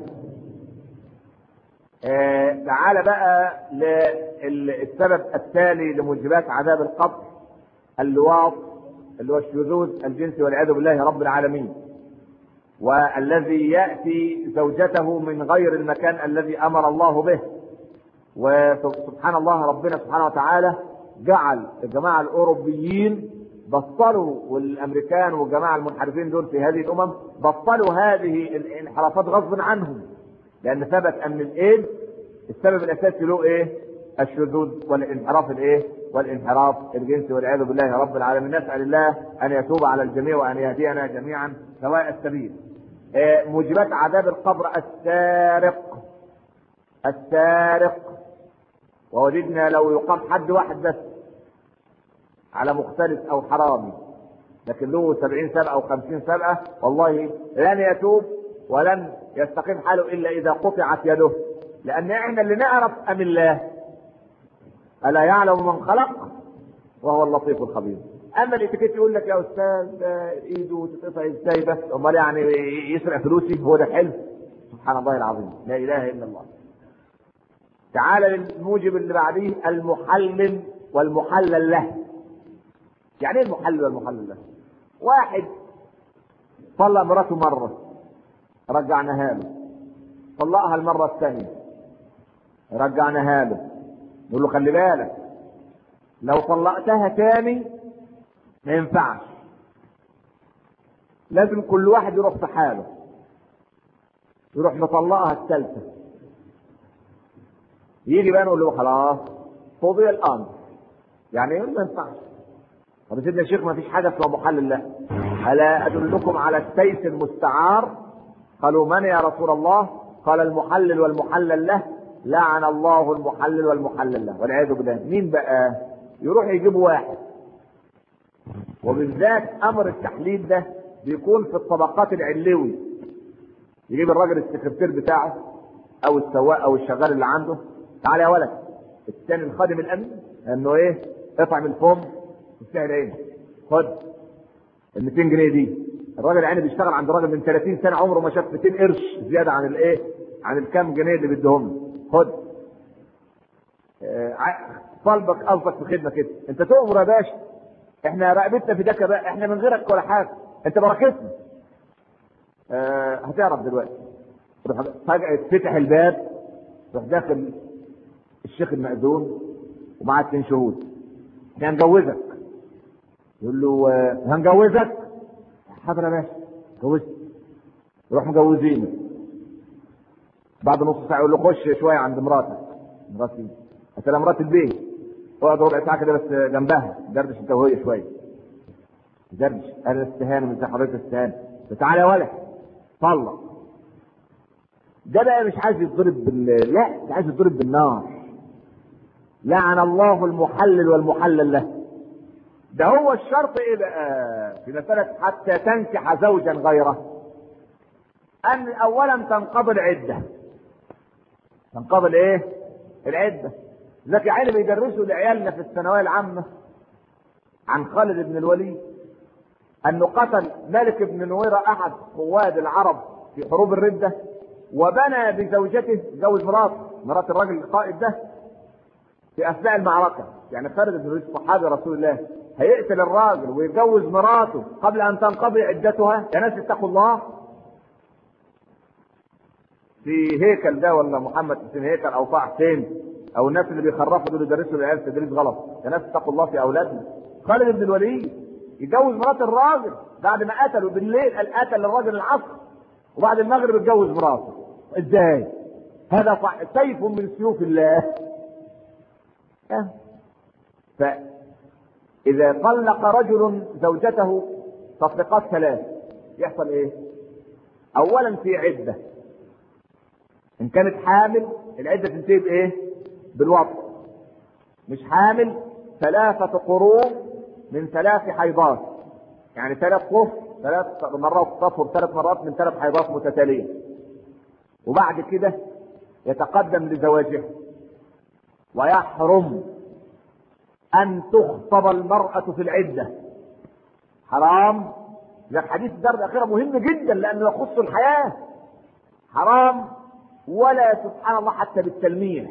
آه تعال بقى للسبب التالي لموجبات عذاب القبر اللواط اللي هو الشذوذ الجنسي والعياذ بالله رب العالمين والذي ياتي زوجته من غير المكان الذي امر الله به وسبحان الله ربنا سبحانه وتعالى جعل الجماعه الاوروبيين بطلوا والامريكان والجماعه المنحرفين دول في هذه الامم بطلوا هذه الانحرافات غصبا عنهم لان ثبت ان الايد السبب الاساسي له ايه؟ الشذوذ والانحراف الايه؟ والانحراف الجنسي والعياذ بالله رب العالمين نسال الله ان يتوب على الجميع وان يهدينا جميعا سواء السبيل آه، موجبات عذاب القبر السارق السارق ووجدنا لو يقام حد واحد بس على مختلف او حرامي لكن له سبعين سبعة او خمسين سبعة والله لن يتوب ولن يستقيم حاله الا اذا قطعت يده لان احنا اللي نعرف ام الله الا يعلم من خلق وهو اللطيف الخبير اما الاتيكيت يقول لك يا استاذ ده ايده تتقطع ازاي بس امال يعني يسرق فلوسي هو ده حلو سبحان الله العظيم لا اله الا الله تعالى للموجب اللي بعديه المحلل والمحلل له يعني ايه المحلل والمحلل له واحد طلق مراته مره رجعناها له طلقها المره الثانيه رجعناها له نقول له خلي بالك لو طلقتها تاني ما ينفعش لازم كل واحد يروح في حاله يروح مطلقها الثالثه يجي بقى نقول له خلاص قضي الامر يعني ايه ما ينفعش طب يا سيدنا الشيخ ما فيش حاجه اسمها محلل لا الا ادلكم على السيف المستعار قالوا من يا رسول الله قال المحلل والمحلل له لعن الله المحلل والمحلل له والعياذ بالله مين بقى يروح يجيب واحد وبالذات امر التحليل ده بيكون في الطبقات العلوي يجيب الراجل السكرتير بتاعه او السواق او الشغال اللي عنده تعالى يا ولد الثاني الخادم الامن انه ايه اطعم الفم وسهل ايه خد ال 200 جنيه دي الراجل يعني بيشتغل عند راجل من 30 سنه عمره ما شاف 200 قرش زياده عن الايه عن الكام جنيه اللي بيديهم له خد آه، طالبك قصدك في خدمه كده انت تؤمر يا باشا احنا رقبتنا في دكه بقى احنا من غيرك ولا حاجه انت بركتنا آه هتعرف دلوقتي تروح فجاه يتفتح الباب تروح داخل الشيخ المأذون ومعاه اتنين شهود احنا هنجوزك يقول له آه، هنجوزك حاضر يا باشا جوزت يروح مجوزينه بعد نص ساعه يقول له خش شويه عند مراتك مراتي قلت لها مرات البيت اقعد ربع ساعه كده بس جنبها دردش انت وهي شويه دردش انا استهان من حضرتك استهان تعالى يا ولد طلق ده بقى مش عايز يتضرب بال لا ده عايز يتضرب بالنار لعن الله المحلل والمحلل له ده هو الشرط ايه بقى في مسألة حتى تنكح زوجا غيره ان اولا تنقضي العدة تنقضي الايه العدة لك عيني بيدرسوا لعيالنا في الثانوية العامة عن خالد بن الوليد انه قتل مالك بن نويرة احد قواد العرب في حروب الردة وبنى بزوجته زوج مراته مرات الراجل القائد ده في اثناء المعركة يعني خالد بن الوليد صحابي رسول الله هيقتل الراجل ويتجوز مراته قبل ان تنقضي عدتها يا ناس اتقوا الله في هيكل ده ولا محمد حسين هيكل او طه حسين او الناس اللي بيخرفوا دول يدرسوا العيال تدريس غلط يا ناس اتقوا الله في اولادنا خالد بن الوليد يتجوز مرات الراجل بعد ما قتله بالليل قال قتل الراجل العصر وبعد المغرب اتجوز مراته ازاي هذا صح سيف من سيوف الله أه. فإذا طلق رجل زوجته تطليقات ثلاث يحصل ايه اولا في عدة ان كانت حامل العدة تنتهي بايه بالوضع مش حامل ثلاثة قروء من ثلاث حيضات يعني ثلاث طهر ثلاث مرات تطهر ثلاث مرات من ثلاث حيضات متتالية وبعد كده يتقدم لزواجها ويحرم أن تخطب المرأة في العدة حرام ده حديث الدار الأخيرة مهم جدا لأنه يخص الحياة حرام ولا سبحان الله حتى بالتلميح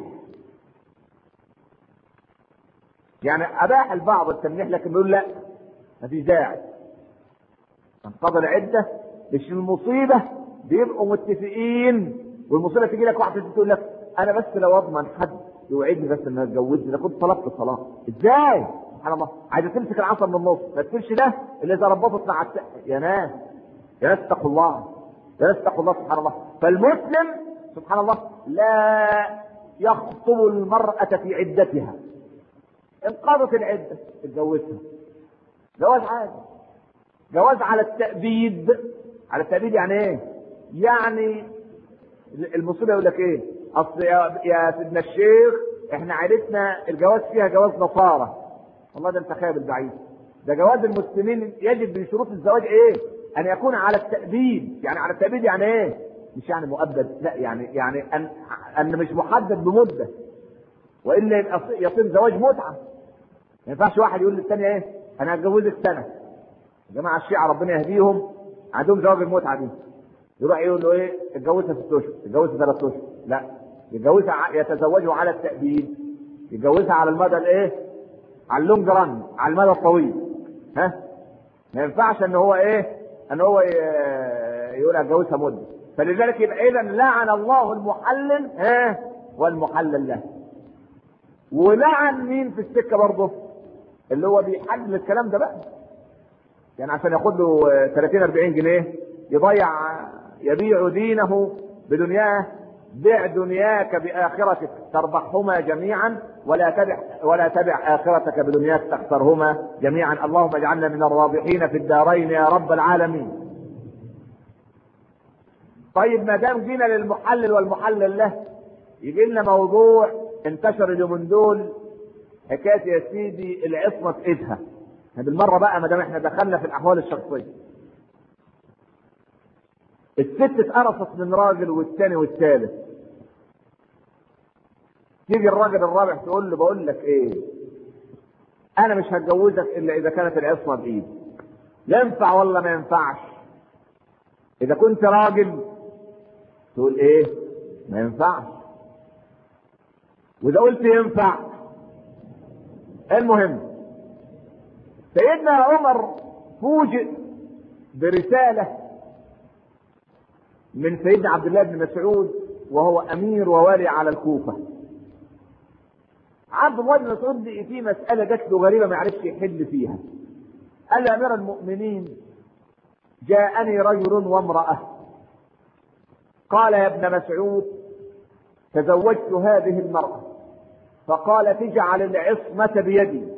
يعني اباح البعض التلميح لكن بيقول لا ما فيش داعي تنقضي العده مش المصيبه بيبقوا متفقين والمصيبه تيجي لك واحده تقول لك انا بس لو اضمن حد يوعدني بس انها تجوزني انا كنت طلبت الطلاق ازاي؟ سبحان الله عايزه تمسك العصا من النص ما تقولش ده اللي اذا ربطت مع الت... يا ناس يا ناس اتقوا الله يا ناس اتقوا الله سبحان الله فالمسلم سبحان الله لا يخطب المرأة في عدتها انقضت العده اتجوزها جواز عادي جواز على التأبيد على التأبيد يعني ايه؟ يعني المصيبه يقول لك ايه؟ اصل يا, يا سيدنا الشيخ احنا عائلتنا الجواز فيها جواز نصارى والله ده انت خايب البعيد ده جواز المسلمين يجب من شروط الزواج ايه؟ ان يكون على التأبيد يعني على التأبيد يعني ايه؟ مش يعني مؤبد لا يعني يعني ان ان مش محدد بمده والا يبقى يصير زواج متعه ما ينفعش واحد يقول للثاني ايه؟ انا هتجوزك سنه يا جماعه الشيعه ربنا يهديهم عندهم زواج المتعه دي يروح يقول له ايه اتجوزها ست اشهر اتجوزها ثلاث اشهر لا يتجوزها يتزوجوا على التأبيد يتجوزها على المدى الايه على اللونج ران على المدى الطويل ها ما ينفعش ان هو ايه ان هو يقول اتجوزها مده فلذلك يبقى اذا لعن الله المحلل ها والمحلل له ولعن مين في السكه برضه اللي هو بيحلل الكلام ده بقى يعني عشان ياخد له 30 40 جنيه يضيع يبيع دينه بدنياه بع دنياك بآخرتك تربحهما جميعا ولا تبع ولا تبع آخرتك بدنياك تخسرهما جميعا اللهم اجعلنا من الرابحين في الدارين يا رب العالمين. طيب ما دام جينا للمحلل والمحلل له يجي لنا موضوع انتشر اليومين دول حكايه يا سيدي العصمه في ايدها. بالمره بقى ما دام احنا دخلنا في الاحوال الشخصيه. الست اتقرصت من راجل والثاني والثالث تيجي الراجل الرابع تقول له بقول لك ايه انا مش هتجوزك الا اذا كانت العصمه بايدي ينفع ولا ما ينفعش اذا كنت راجل تقول ايه ما ينفعش واذا قلت ينفع المهم سيدنا عمر فوجئ برساله من سيدنا عبد الله بن مسعود وهو امير ووالي على الكوفه عبد الله بن مسعود في مساله جات له غريبه ما عرفش يحل فيها قال يا امير المؤمنين جاءني رجل وامراه قال يا ابن مسعود تزوجت هذه المراه فقال تجعل العصمه بيدي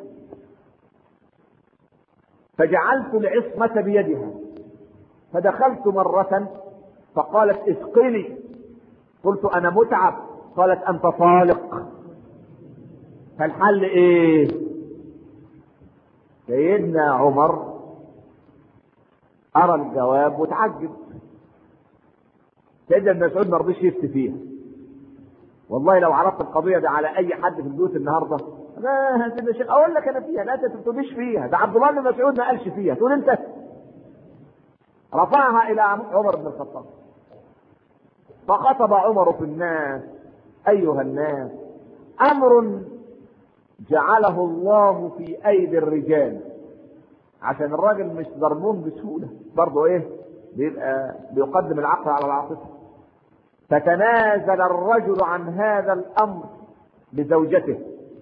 فجعلت العصمه بيدها فدخلت مره فقالت اسقني قلت انا متعب قالت انت طالق فالحل ايه سيدنا عمر ارى الجواب وتعجب سيدنا ابن مسعود ما رضيش يفتي فيها والله لو عرضت القضيه دي على اي حد في البيوت النهارده لا سيدنا الشيخ اقول لك انا فيها لا انت ما تقوليش فيها ده عبد الله بن مسعود ما قالش فيها تقول انت رفعها الى عمر بن الخطاب فخطب عمر في الناس ايها الناس امر جعله الله في ايدي الرجال عشان الراجل مش ضربون بسهوله برضه ايه بيبقى بيقدم العقل على العاطفه فتنازل الرجل عن هذا الامر لزوجته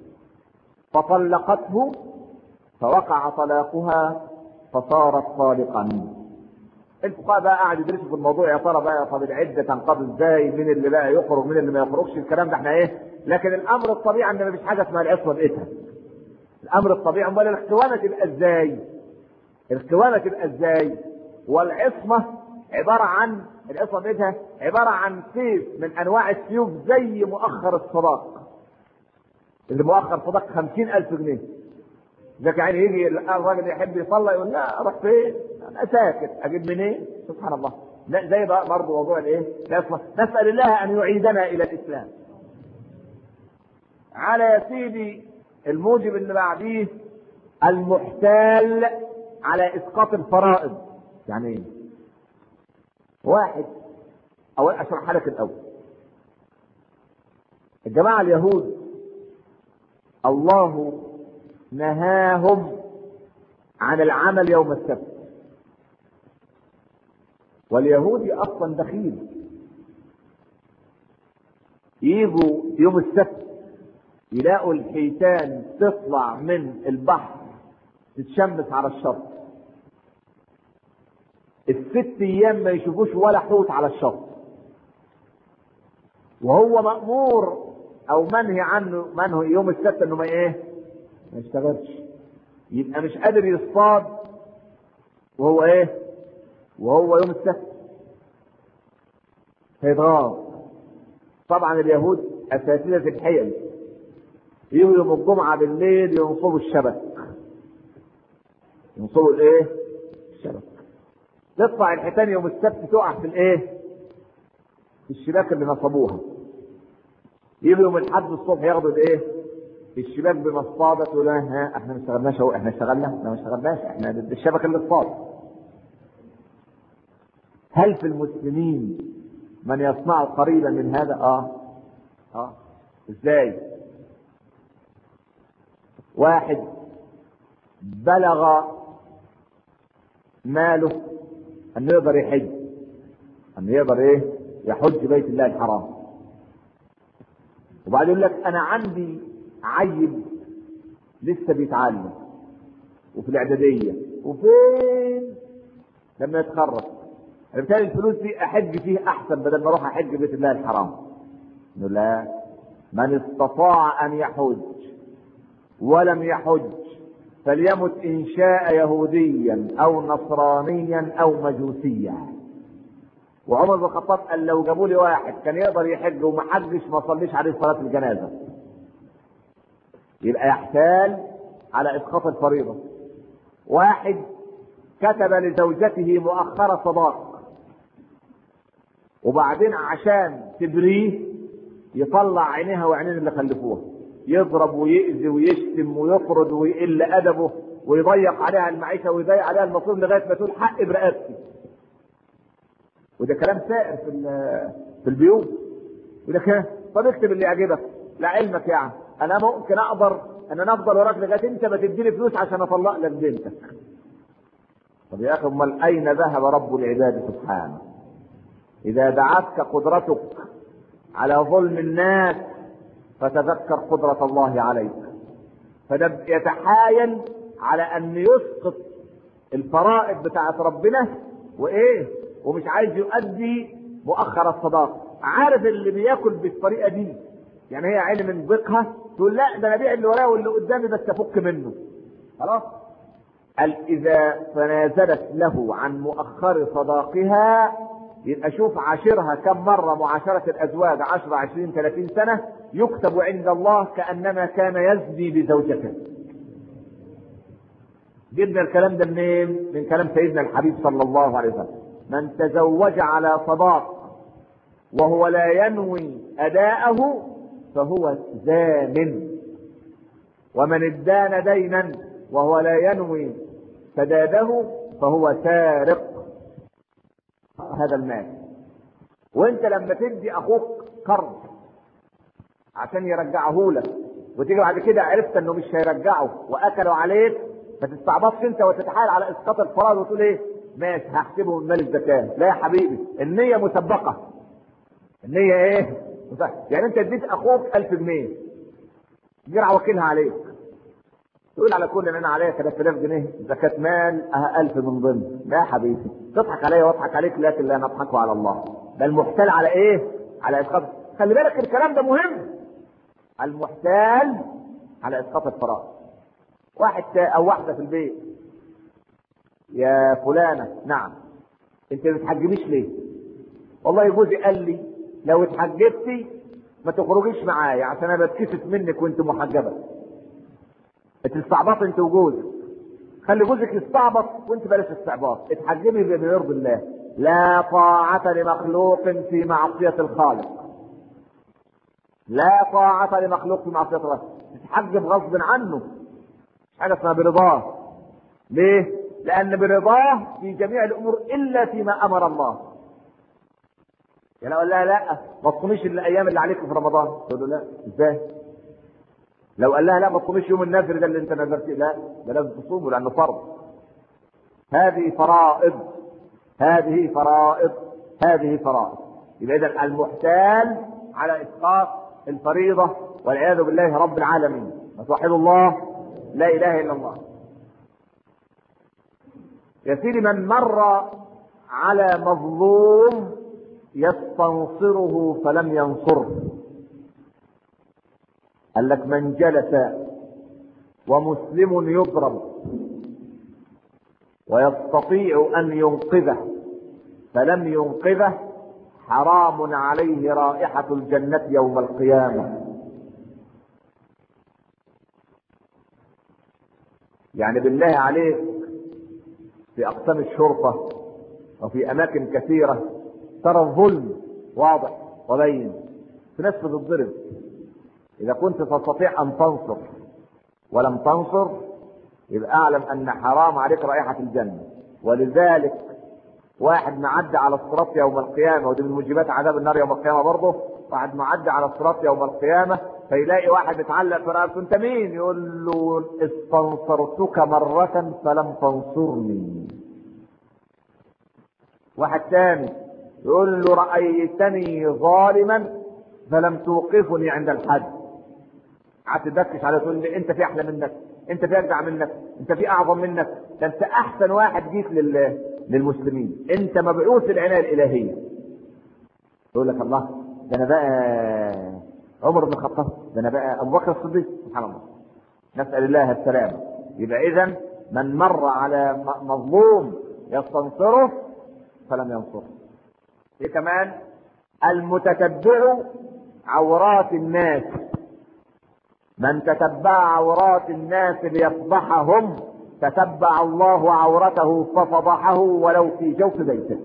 فطلقته فوقع طلاقها فصارت طالقا الفقهاء بقى قاعد يدرسوا في الموضوع يا ترى بقى طب العده تنقضي ازاي مين اللي بقى يخرج مين اللي ما يخرجش الكلام ده احنا ايه لكن الامر الطبيعي ان مفيش حاجه اسمها العصمه بايدها الامر الطبيعي امال القوامه تبقى ازاي القوامه تبقى ازاي والعصمه عباره عن العصمه بايدها عباره عن سيف من انواع السيوف زي مؤخر الصداق اللي مؤخر صداق خمسين ألف جنيه ذاك يعني يجي الراجل يحب يصلي يقول لا اروح فين؟ انا ساكت اجيب منين؟ سبحان الله لا زي بقى برضه موضوع الايه؟ العصمه نسال الله ان يعيدنا الى الاسلام. على يا سيدي الموجب اللي بعديه المحتال على اسقاط الفرائض يعني ايه؟ واحد او اشرح لك الاول الجماعه اليهود الله نهاهم عن العمل يوم السبت واليهودي اصلا دخيل يجوا يوم السبت يلاقوا الحيتان تطلع من البحر تتشمس على الشط الست ايام ما يشوفوش ولا حوت على الشط وهو مأمور او منهي عنه منه يوم السبت انه ما ايه ما يشتغلش يبقى مش قادر يصطاد وهو ايه وهو يوم السبت هيتغاظ طبعا اليهود اساتذه الحيل يجوا يوم الجمعه بالليل ينصبوا الشبك ينصبوا الايه الشبك تطلع الحيتان يوم السبت تقع في الايه في الشباك اللي نصبوها يجوا يوم الاحد الصبح ياخدوا الايه الشباك بمصطادة تقول ها احنا ما اشتغلناش اهو احنا اشتغلنا احنا ما اشتغلناش احنا ضد الشبك اللي اصطاد هل في المسلمين من يصنع قريبا من هذا اه اه ازاي واحد بلغ ماله انه يقدر يحج انه يقدر ايه يحج بيت الله الحرام وبعدين يقول لك انا عندي عيب لسه بيتعلم وفي الاعداديه وفين لما يتخرج انا بالتالي الفلوس دي احج فيه احسن بدل ما اروح احج بيت الله الحرام انه لا من استطاع ان يحج ولم يحج فليمت ان شاء يهوديا او نصرانيا او مجوسيا وعمر بن الخطاب قال لو جابوا لي واحد كان يقدر يحج وما حجش ما صليش عليه صلاه الجنازه يبقى يحتال على اسقاط الفريضه واحد كتب لزوجته مؤخر صداق وبعدين عشان تبريه يطلع عينيها وعينين اللي خلفوها يضرب ويأذي ويشتم ويطرد ويقل ادبه ويضيق عليها المعيشه ويضيق عليها المصروف لغايه ما تقول حق برقبتي وده كلام سائر في في البيوت يقول لك طب اكتب اللي يعجبك لعلمك يعني انا ممكن اقدر ان انا افضل وراك لغايه انت ما تديني فلوس عشان اطلق لك بنتك طب يا اخي امال اين ذهب رب العباد سبحانه اذا دعتك قدرتك على ظلم الناس فتذكر قدرة الله عليك فده يتحايل على ان يسقط الفرائض بتاعت ربنا وايه ومش عايز يؤدي مؤخر الصداق عارف اللي بياكل بالطريقه دي يعني هي عين من ضيقها تقول لا ده انا ابيع اللي ورايا واللي قدامي بس افك منه خلاص قال اذا تنازلت له عن مؤخر صداقها يبقى شوف عاشرها كم مرة معاشرة الأزواج عشر عشرين ثلاثين سنة يكتب عند الله كأنما كان يزني بزوجته جبنا الكلام ده منين؟ من كلام سيدنا الحبيب صلى الله عليه وسلم من تزوج على صداق وهو لا ينوي أداءه فهو زان ومن ادان دينا وهو لا ينوي سداده فهو سارق هذا المال وانت لما تدي اخوك قرض عشان يرجعه لك وتيجي بعد كده عرفت انه مش هيرجعه واكلوا عليك ما تستعبطش انت وتتحايل على اسقاط الفرائض وتقول ايه ماشي هحسبه من مال الزكاه لا يا حبيبي النيه مسبقه النيه ايه يعني انت اديت اخوك 1000 جنيه جرع وكيلها عليك تقول على كل ان انا عليا 3000 جنيه زكاة مال اه 1000 من ضمن لا يا حبيبي تضحك عليا واضحك عليك لكن لا نضحك على الله ده المحتال على ايه؟ على اسقاط خلي بالك الكلام ده مهم المحتال على اسقاط الفرائض واحد او واحده في البيت يا فلانه نعم انت ما بتحجبيش ليه؟ والله جوزي قال لي لو اتحجبتي ما تخرجيش معايا عشان انا بتكسف منك وانت محجبه تستعبط انت وجوزك خلي جوزك يستعبط وانت بلاش استعباط اتحجبي بما يرضي الله لا طاعة لمخلوق في معصية الخالق لا طاعة لمخلوق في معصية الخالق تتحجب غصب عنه مش حاجة اسمها برضاه ليه؟ لأن برضاه في جميع الأمور إلا فيما أمر الله يعني لو قال لها لا ما تصوميش الايام اللي عليكم في رمضان تقول له لا ازاي لو قال لها لا ما تصوميش يوم النذر ده اللي انت نذرتيه لا ده لازم تصومه لانه فرض هذه فرائض هذه فرائض هذه فرائض يبقى اذا المحتال على اسقاط الفريضه والعياذ بالله رب العالمين وتوحد الله لا اله الا الله يا سيدي من مر على مظلوم يستنصره فلم ينصره قال لك من جلس ومسلم يضرب ويستطيع ان ينقذه فلم ينقذه حرام عليه رائحة الجنة يوم القيامة يعني بالله عليك في أقسام الشرطة وفي أماكن كثيرة ترى الظلم واضح وبين في ناس بتتضرب إذا كنت تستطيع أن تنصر ولم تنصر يبقى أعلم أن حرام عليك رائحة الجنة ولذلك واحد معدي على الصراط يوم القيامة ودي من موجبات عذاب النار يوم القيامة برضه واحد معدي على الصراط يوم القيامة فيلاقي واحد متعلق في رقبته انت مين؟ يقول له استنصرتك مرة فلم تنصرني. واحد ثاني يقول له رأيتني ظالما فلم توقفني عند الحد. قعدت تدكش عليه تقول لي انت في احلى منك، انت في اجدع منك، انت في اعظم منك، ده انت احسن واحد جيت لله للمسلمين انت مبعوث العنايه الالهيه يقول لك الله ده انا بقى عمر بن الخطاب ده انا بقى ابو بكر الصديق سبحان الله نسال الله السلامه يبقى اذا من مر على مظلوم يستنصره فلم ينصره ايه كمان المتتبع عورات الناس من تتبع عورات الناس ليفضحهم تتبع الله عورته ففضحه ولو في جوف بيته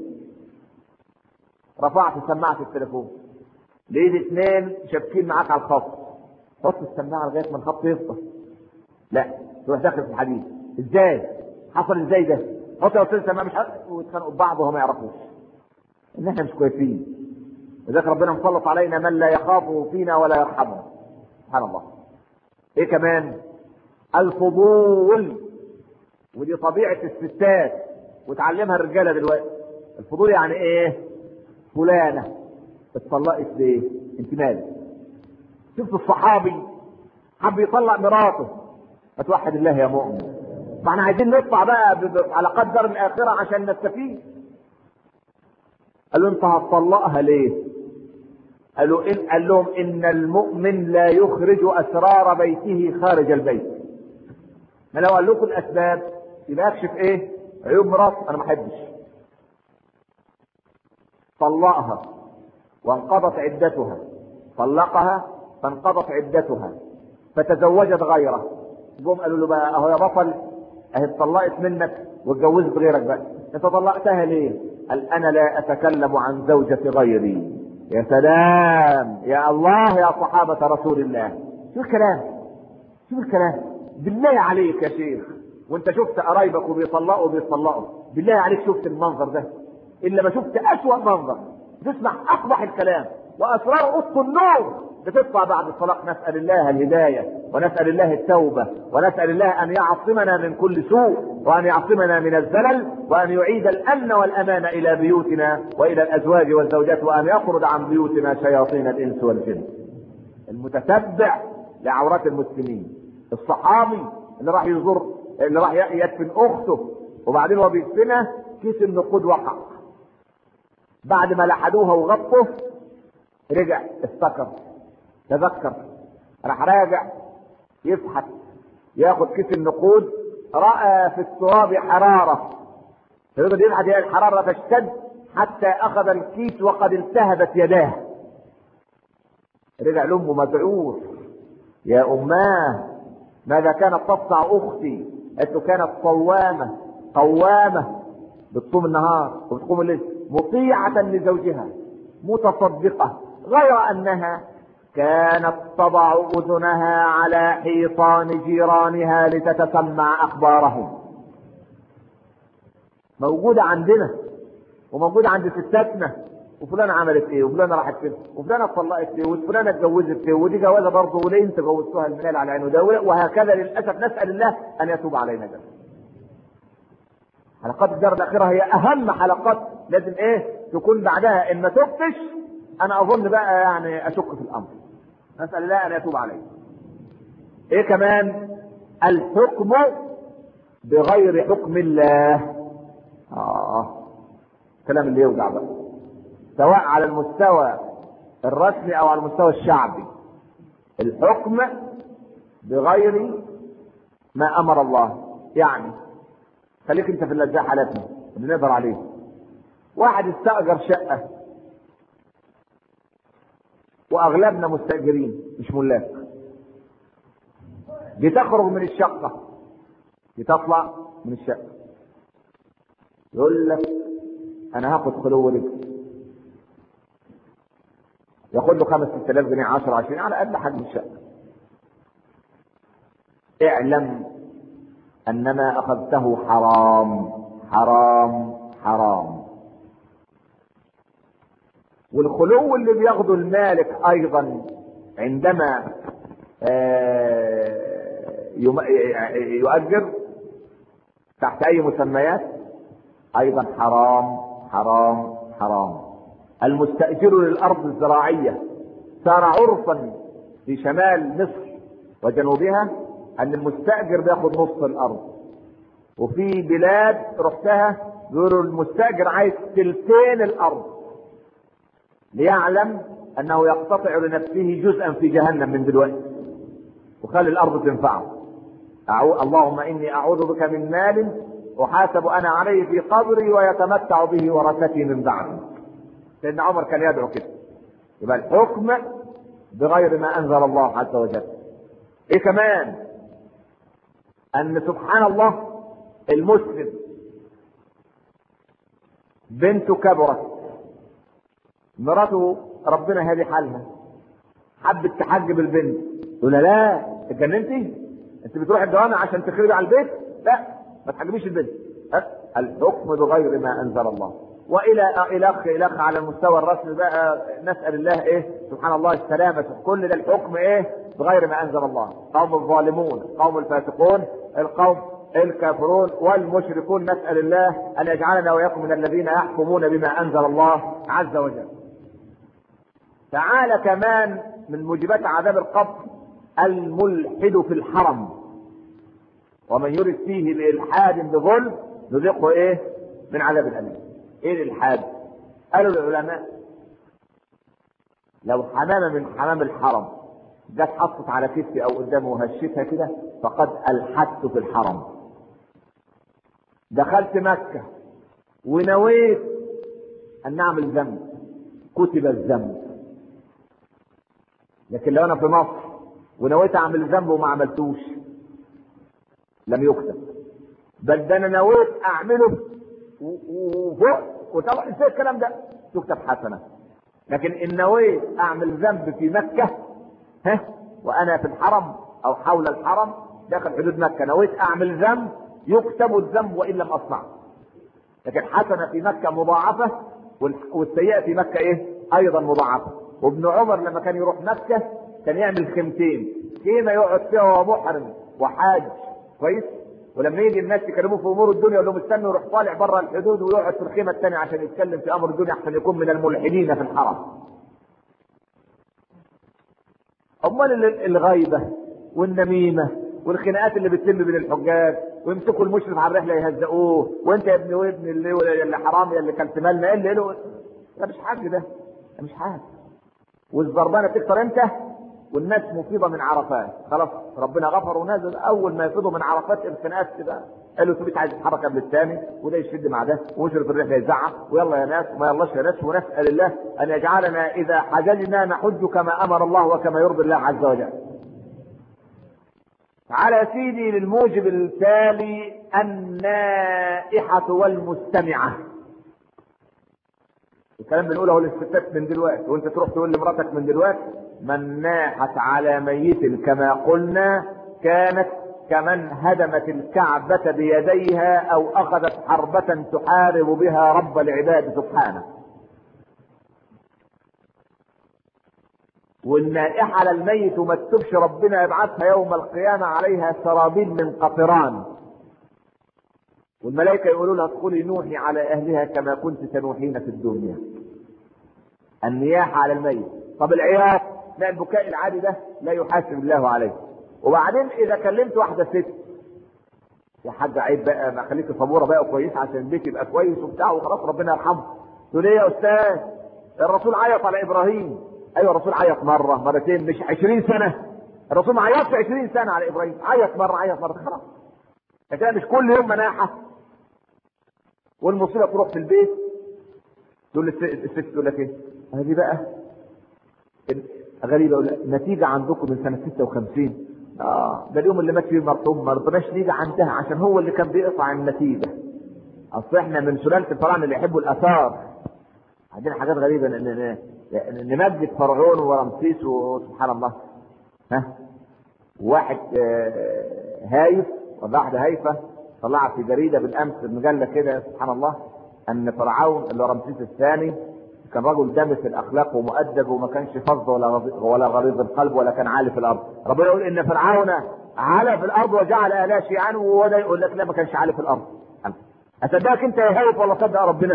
رفعت سماعة التليفون لقيت اثنين شابكين معاك على الخط حط السماعة لغاية ما الخط يفضى لا تروح داخل في الحديث ازاي حصل ازاي ده حط يا استاذ السماعة مش عارف ويتخانقوا ببعض وهم ما يعرفوش ان احنا مش كويسين لذلك ربنا مسلط علينا من لا يخافه فينا ولا يرحمه سبحان الله ايه كمان الفضول ودي طبيعة الستات وتعلمها الرجالة دلوقتي الفضول يعني ايه فلانة اتطلقت ليه انت مالك شفت الصحابي حب يطلق مراته اتوحد الله يا مؤمن فاحنا عايزين نطلع بقى على قدر الاخرة عشان نستفيد قالوا انت هتطلقها ليه قالوا إن قال لهم ان المؤمن لا يخرج اسرار بيته خارج البيت ما لو قال لكم الاسباب يبقى اكشف ايه عيوب مراته انا ما احبش طلقها وانقضت عدتها طلقها فانقضت عدتها فتزوجت غيره جم قالوا له بقى اهو يا بطل اهي اتطلقت منك واتجوزت غيرك بقى انت طلقتها ليه قال انا لا اتكلم عن زوجة غيري يا سلام يا الله يا صحابة رسول الله شوف الكلام شوف الكلام بالله عليك يا شيخ وانت شفت قرايبك وبيطلقوا وبيطلقوا بالله عليك شفت المنظر ده الا ما شفت اسوأ منظر تسمع اقبح الكلام واسرار قط النور بتطلع بعد الطلاق نسال الله الهدايه ونسال الله التوبه ونسال الله ان يعصمنا من كل سوء وان يعصمنا من الزلل وان يعيد الامن والامان الى بيوتنا والى الازواج والزوجات وان يطرد عن بيوتنا شياطين الانس والجن المتتبع لعورات المسلمين الصحابي اللي راح يزور اللي راح يدفن اخته وبعدين هو بيدفنها كيس النقود وقع بعد ما لحدوها وغطوا رجع افتكر تذكر راح راجع يفحت ياخد كيس النقود راى في التراب حراره فيقدر يبحث الى الحراره تشتد حتى اخذ الكيس وقد التهبت يداه رجع لامه مذعور يا اماه ماذا كانت تصنع اختي قالت له كانت صوامه قوامه بتصوم النهار وبتقوم الليل مطيعه لزوجها متصدقه غير انها كانت تضع اذنها على حيطان جيرانها لتتسمع اخبارهم موجودة عندنا وموجودة عند ستاتنا وفلانة عملت ايه وفلانة راحت فين وفلانة اتطلقت ايه وفلانة اتجوزت ايه ودي جوازة برضه وليه انت جوزتوها المنال على عينه ده وهكذا للأسف نسأل الله أن يتوب علينا جميعا حلقات الدار الأخيرة هي أهم حلقات لازم ايه تكون بعدها إن ما تفتش أنا أظن بقى يعني أشك في الأمر نسأل الله أن يتوب علينا ايه كمان الحكم بغير حكم الله اه كلام اللي يوجع بقى سواء على المستوى الرسمي او على المستوى الشعبي الحكم بغير ما امر الله يعني خليك انت في اللي حالاتنا اللي نقدر عليه واحد استاجر شقه واغلبنا مستاجرين مش ملاك بتخرج من الشقه بتطلع من الشقه يقول لك انا هاخد خلو رجل ياخد له 5 6000 جنيه 10 20 على قد حجم الشقه اعلم ان ما اخذته حرام حرام حرام والخلو اللي بياخده المالك ايضا عندما يؤجر تحت اي مسميات ايضا حرام حرام حرام المستأجر للارض الزراعية صار عرفا في شمال مصر وجنوبها ان المستأجر بياخد نص الارض وفي بلاد رحتها بيقولوا المستأجر عايز تلتين الارض ليعلم انه يقتطع لنفسه جزءا في جهنم من دلوقتي وخلي الارض تنفعه أعو... اللهم اني اعوذ بك من مال احاسب انا عليه في قبري ويتمتع به ورثتي من بعدي سيدنا عمر كان يدعو كده يبقى الحكم بغير ما انزل الله عز وجل ايه كمان ان سبحان الله المسلم بنته كبرت مراته ربنا هذه حالها حبت تحجب البنت تقول لها لا اتجننتي انت بتروح الجوامع عشان تخربي على البيت لا ما تحجبيش البنت الحكم بغير ما انزل الله والى الخ الخ على المستوى الرسمي بقى نسال الله ايه سبحان الله السلامه كل ده الحكم ايه بغير ما انزل الله قوم الظالمون قوم الفاسقون القوم الكافرون والمشركون نسال الله ان يجعلنا واياكم من الذين يحكمون بما انزل الله عز وجل تعالى كمان من موجبات عذاب القبر الملحد في الحرم ومن يرد فيه بإلحاد بظلم نذقه ايه من عذاب الأليم ايه الإلحاد قالوا العلماء لو حمامة من حمام الحرم جت حطت على كتفي او قدامه وهشتها كده فقد الحدت في الحرم دخلت مكة ونويت ان نعمل ذنب كتب الذنب لكن لو انا في مصر ونويت اعمل ذنب وما عملتوش لم يكتب بل ده انا نويت اعمله وفوق وطبعا ازاي الكلام ده تكتب حسنه لكن ان نويت اعمل ذنب في مكه ها وانا في الحرم او حول الحرم داخل حدود مكه نويت اعمل ذنب يكتب الذنب وان لم اصنعه لكن حسنه في مكه مضاعفه والسيئه في مكه ايه ايضا مضاعفه وابن عمر لما كان يروح مكه كان يعمل خيمتين خيمه يقعد فيها وهو محرم وحاج كويس ولما يجي الناس يكلموه في امور الدنيا يقول لهم استنوا يروح طالع بره الحدود ويقعد في الخيمه الثانيه عشان يتكلم في امر الدنيا عشان يكون من الملحدين في الحرم. امال الغيبه والنميمه والخناقات اللي بتتم بين الحجاج ويمسكوا المشرف على الرحله يهزقوه وانت يا ابني وابن اللي, اللي حرام يا اللي كلت مالنا ايه اللي له ده مش حاجه ده ده مش حاجه والزربانه تكتر امتى؟ والناس مفيضه من عرفات خلاص ربنا غفر ونزل اول ما يفيضوا من عرفات الخناقات كده الاتوبيس عايز يتحرك قبل الثاني وده يشد مع ده ومشرف الرحله يزعق ويلا يا ناس وما يلاش يا ناس ونسال الله ان يجعلنا اذا حججنا نحج كما امر الله وكما يرضي الله عز وجل. تعالى يا سيدي للموجب التالي النائحة والمستمعة. الكلام بنقوله للستات من دلوقتي وانت تروح تقول لمراتك من دلوقتي من ناحت على ميت كما قلنا كانت كمن هدمت الكعبة بيديها أو أخذت حربة تحارب بها رب العباد سبحانه. والنائحة على الميت وما تتوبش ربنا يبعثها يوم القيامة عليها سرابيل من قطران. والملائكة يقولوا لها ادخلي نوحي على أهلها كما كنت تنوحين في الدنيا. النياحة على الميت. طب العياط لا البكاء العادي ده لا يحاسب الله عليه وبعدين اذا كلمت واحده ست يا حاج عيب بقى ما خليك صبوره بقى كويس عشان البيت يبقى كويس وبتاع وخلاص ربنا يرحمه تقول ايه يا استاذ الرسول عيط على ابراهيم ايوه الرسول عيط مره مرتين مش عشرين سنه الرسول ما عيطش 20 سنه على ابراهيم عيط مره عيط مره خلاص لكن مش كل يوم مناحه والمصيبه تروح في البيت تقول الست تقول لك ايه؟ هذه بقى غريبه يقول نتيجه عندكم من سنه 56 اه ده اليوم اللي مات فيه مرحوم ما رضناش نيجي عندها عشان هو اللي كان بيقطع النتيجه اصل احنا من سلاله الفراعنه اللي يحبوا الاثار عندنا حاجات غريبه نمجد فرعون ورمسيس وسبحان الله ها واحد هايف ولا واحده هايفه طلعت في جريده بالامس مجله كده سبحان الله ان فرعون اللي رمسيس الثاني كان رجل دامس الاخلاق ومؤدب وما كانش فظ ولا ولا غليظ القلب ولا كان عالي في الارض ربنا يقول ان فرعون علا في الارض وجعل اهلها شيعا وده يقول لك لا ما كانش عالي في الارض اصدقك انت يا هايف ولا صدق ربنا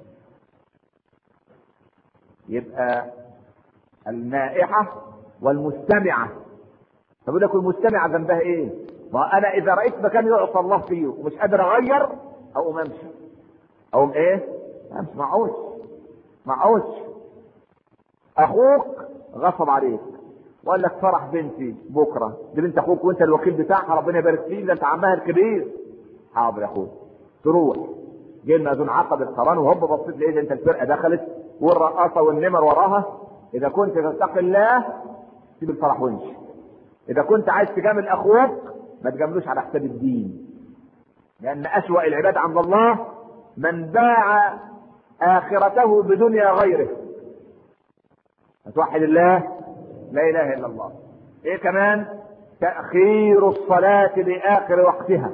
يبقى النائحة والمستمعة فبيقول لك المستمعة ذنبها ايه؟ ما انا اذا رأيت مكان يعصى الله فيه ومش قادر اغير اقوم امشي اقوم ايه؟ امشي ما اقعدش ما اقعدش اخوك غصب عليك وقال لك فرح بنتي بكره دي بنت اخوك وانت الوكيل بتاعها ربنا يبارك فيك ده انت عمها الكبير حاضر يا اخويا تروح جينا دون عقد القران وهوب بصيت لقيت انت الفرقه دخلت والرقاصه والنمر وراها اذا كنت تتقي الله سيب الفرح وامشي اذا كنت عايز تجامل اخوك ما تجاملوش على حساب الدين لان اسوا العباد عند الله من باع اخرته بدنيا غيره هتوحد الله لا اله الا الله ايه كمان تاخير الصلاه لاخر وقتها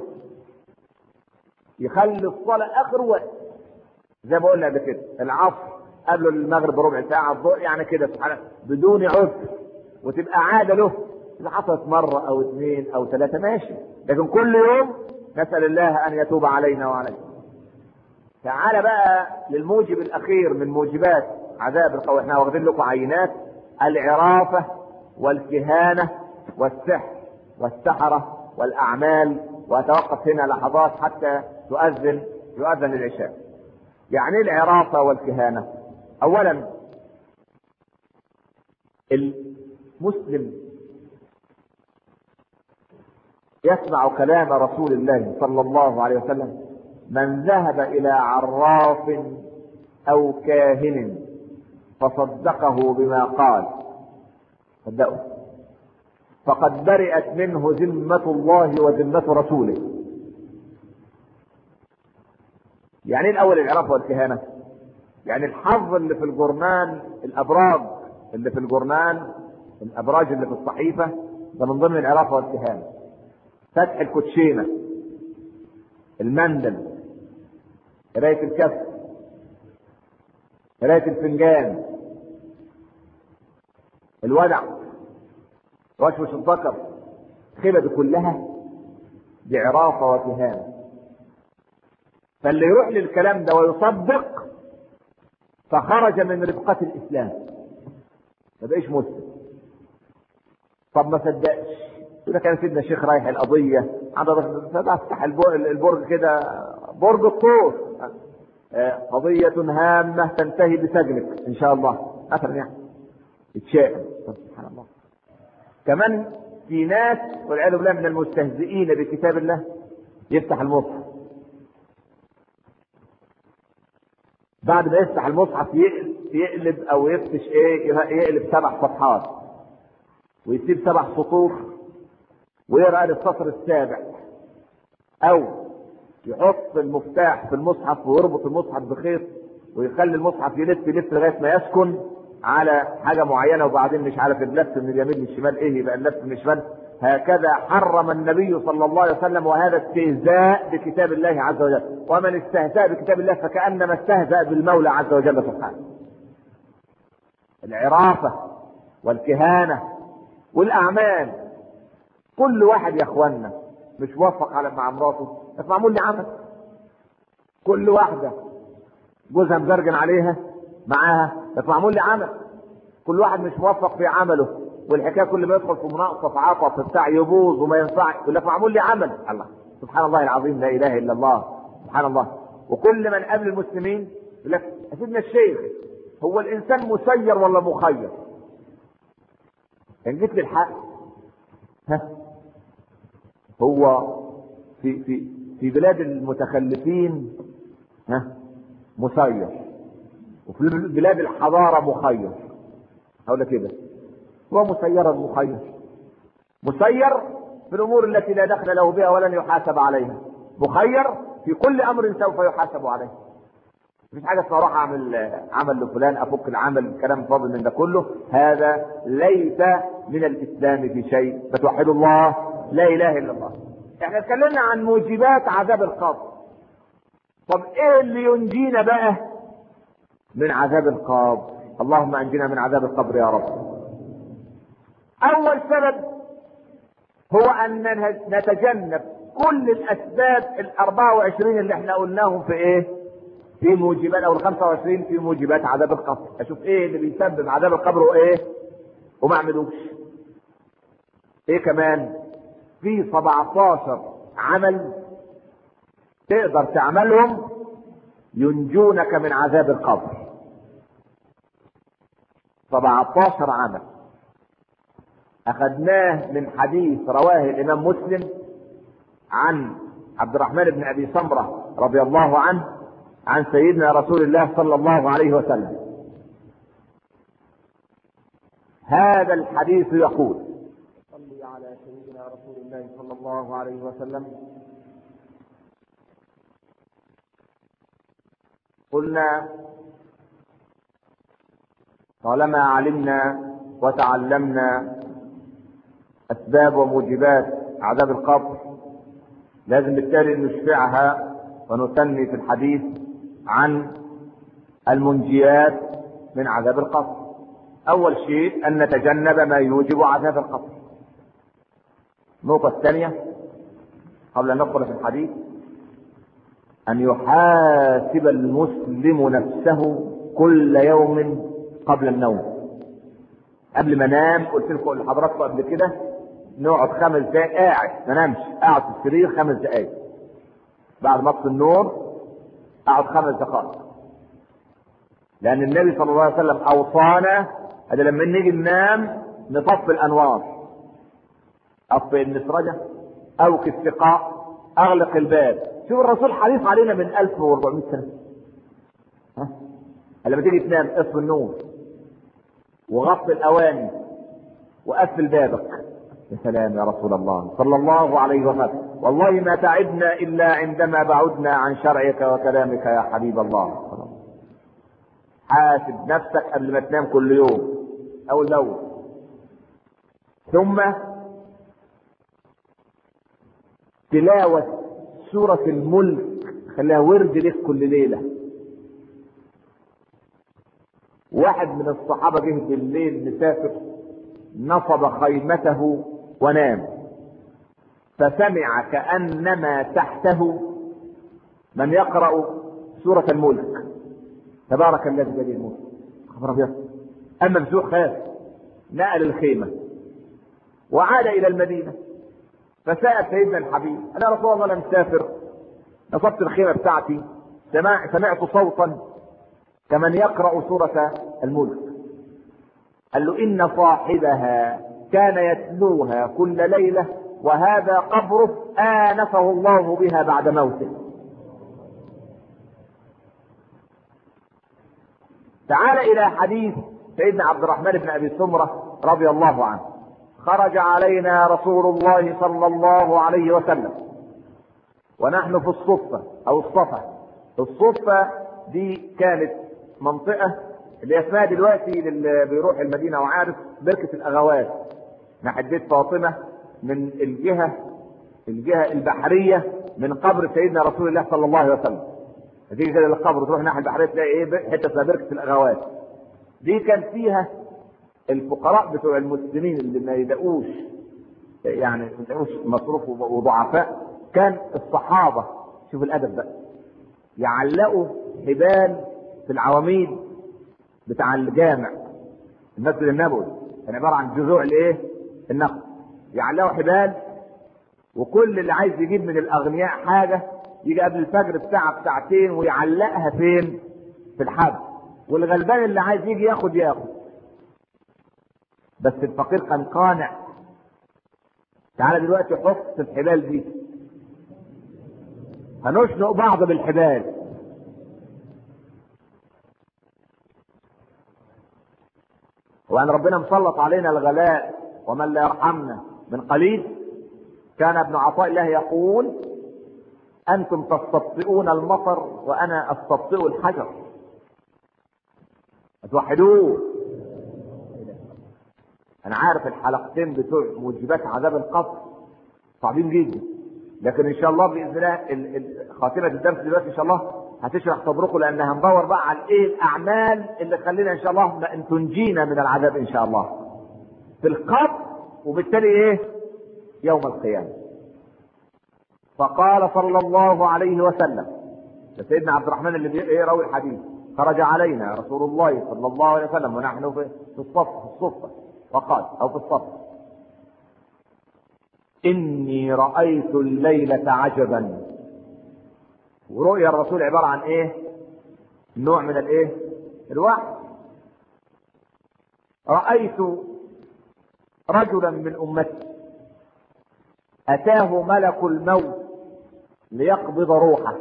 يخلي الصلاه اخر وقت زي ما قلنا قبل كده العصر قبل المغرب بربع ساعة الظهر يعني كده سبحان بدون عذر وتبقى عادة له إذا حصلت مرة أو اثنين أو ثلاثة ماشي لكن كل يوم نسأل الله أن يتوب علينا وعليكم تعال بقى للموجب الأخير من موجبات عذاب القوي احنا واخدين لكم عينات العرافة والكهانة والسحر والسحرة والأعمال وأتوقف هنا لحظات حتى تؤذن يؤذن العشاء يعني ايه العرافة والكهانة اولا المسلم يسمع كلام رسول الله صلى الله عليه وسلم من ذهب الى عراف او كاهن فصدقه بما قال صدقوا فقد برئت منه ذمة الله وذمة رسوله يعني ايه الاول العرافة والكهانة يعني الحظ اللي في الجرنان الابراج اللي في الجرنان الابراج اللي في الصحيفه ده من ضمن العرافه والكهانه فتح الكوتشينه المندل قرايه الكف قرايه الفنجان الودع وشوش الذكر الخيبه دي كلها دي عرافه وكهانه فاللي يروح للكلام ده ويصدق فخرج من رفقة الإسلام ما بقيش مسلم طب ما صدقش يقول كان سيدنا الشيخ رايح القضية عند افتح البرج كده برج الطور قضية هامة تنتهي بسجنك إن شاء الله مثلا يعني يتشائم سبحان الله كمان في ناس والعياذ بالله من المستهزئين بكتاب الله يفتح المصحف بعد ما يفتح المصحف يقلب او يفتش ايه يقلب سبع صفحات ويسيب سبع سطور ويقرا السطر السابع او يحط المفتاح في المصحف ويربط المصحف بخيط ويخلي المصحف يلف يلف لغايه ما يسكن على حاجه معينه وبعدين مش عارف اللف من اليمين للشمال ايه يبقى اللف من الشمال هكذا حرم النبي صلى الله عليه وسلم وهذا استهزاء بكتاب الله عز وجل ومن استهزأ بكتاب الله فكأنما استهزأ بالمولى عز وجل سبحانه العرافة والكهانة والأعمال كل واحد يا اخوانا مش موفق على مع مراته بس معمول لي عمل كل واحدة جوزها مزرجن عليها معاها بس معمول لي عمل كل واحد مش موفق في عمله والحكايه كل ما يدخل في مناقصه في عطف بتاع يبوظ وما ينفعش يقول لك معمول لي عمل الله سبحان الله العظيم لا اله الا الله سبحان الله وكل من قبل المسلمين يقول لك سيدنا الشيخ هو الانسان مسير ولا مخير؟ ان جيت للحق ها هو في في في بلاد المتخلفين ها مسير وفي بلاد الحضاره مخير اقول لك كده هو مسيرا مخير مسير في الامور التي لا دخل له بها ولن يحاسب عليها مخير في كل امر سوف يحاسب عليه مفيش حاجه اسمها اروح اعمل عمل لفلان افك العمل كلام فاضل من ده كله هذا ليس من الاسلام في شيء فتوحدوا الله لا اله الا الله احنا اتكلمنا عن موجبات عذاب القبر طب ايه اللي ينجينا بقى من عذاب القبر اللهم انجنا من عذاب القبر يا رب اول سبب هو ان نتجنب كل الاسباب ال 24 اللي احنا قلناهم في ايه في موجبات او ال 25 في موجبات عذاب القبر اشوف ايه اللي بيسبب عذاب القبر وايه وما اعملوش ايه كمان في 17 عمل تقدر تعملهم ينجونك من عذاب القبر 17 عمل اخذناه من حديث رواه الامام مسلم عن عبد الرحمن بن ابي سمره رضي الله عنه عن سيدنا رسول الله صلى الله عليه وسلم هذا الحديث يقول صلي على سيدنا رسول الله صلى الله عليه وسلم قلنا طالما علمنا وتعلمنا اسباب وموجبات عذاب القبر لازم بالتالي نشفعها ونثني في الحديث عن المنجيات من عذاب القبر اول شيء ان نتجنب ما يوجب عذاب القبر النقطه الثانيه قبل ان ندخل في الحديث ان يحاسب المسلم نفسه كل يوم قبل النوم قبل ما انام قلت لكم لحضراتكم قبل كده نقعد خمس دقائق قاعد ما نامش قاعد في السرير خمس دقائق بعد ما اطفي النور اقعد خمس دقائق لان النبي صلى الله عليه وسلم اوصانا هذا لما نيجي ننام نطفي الانوار اطفئ النسرجه اوكي السقاء اغلق الباب شوف الرسول حريص علينا من 1400 سنه ها لما تيجي تنام اطفي النور وغطي الاواني وقفل بابك يا سلام يا رسول الله صلى الله عليه وسلم والله ما تعبنا الا عندما بعدنا عن شرعك وكلامك يا حبيب الله حاسب نفسك قبل ما تنام كل يوم اول باول ثم تلاوة سورة الملك خليها ورد لك كل ليلة واحد من الصحابة جه بالليل مسافر نصب خيمته ونام فسمع كأنما تحته من يقرأ سورة الملك تبارك الذي بيده الملك خبر ابيض اما مسوح خاف نقل الخيمة وعاد الى المدينة فسأل سيدنا الحبيب انا رسول الله لم مسافر نصبت الخيمة بتاعتي سمع سمعت صوتا كمن يقرأ سورة الملك قال له إن صاحبها كان يتلوها كل ليلة وهذا قبره آنفه الله بها بعد موته تعال إلى حديث سيدنا عبد الرحمن بن أبي سمرة رضي الله عنه خرج علينا رسول الله صلى الله عليه وسلم ونحن في الصفة أو الصفة الصفة دي كانت منطقة اللي اسمها دلوقتي اللي بيروح المدينة وعارف بركة الأغوات ناحية بيت فاطمة من الجهة الجهة البحرية من قبر سيدنا رسول الله صلى الله عليه وسلم تيجي كده للقبر تروح الناحية البحرية تلاقي ايه حتة اسمها بركة الأغوات دي كان فيها الفقراء بتوع المسلمين اللي ما يلاقوش يعني ما يلاقوش مصروف وضعفاء كان الصحابة شوف الأدب بقى يعلقوا حبال في العواميد بتاع الجامع المسجد النبوي كان عباره عن جذوع الايه؟ النخل يعلقوا حبال وكل اللي عايز يجيب من الاغنياء حاجه يجي قبل الفجر بساعه بساعتين ويعلقها فين؟ في الحبل والغلبان اللي عايز يجي ياخد ياخد بس الفقير كان قانع تعالى دلوقتي حط الحبال دي هنشنق بعض بالحبال وأن ربنا مسلط علينا الغلاء ومن لا يرحمنا من قليل كان ابن عطاء الله يقول أنتم تستبطئون المطر وأنا أستبطئ الحجر توحدوه أنا عارف الحلقتين بتوع موجبات عذاب القبر صعبين جدا لكن إن شاء الله بإذن الله ال- ال- خاتمة الدرس دلوقتي إن شاء الله هتشرح صبركم لأن هندور بقى على إيه الأعمال اللي تخلينا إن شاء الله أن تنجينا من العذاب إن شاء الله في القبر وبالتالي إيه يوم القيامة فقال صلى الله عليه وسلم ده سيدنا عبد الرحمن اللي بي- ايه راوي الحديث خرج علينا رسول الله صلى الله عليه وسلم ونحن في في الصف في الصفة وقال او في الصف اني رأيت الليلة عجبا ورؤيا الرسول عبارة عن ايه نوع من الايه الوحي رأيت رجلا من امتي اتاه ملك الموت ليقبض روحه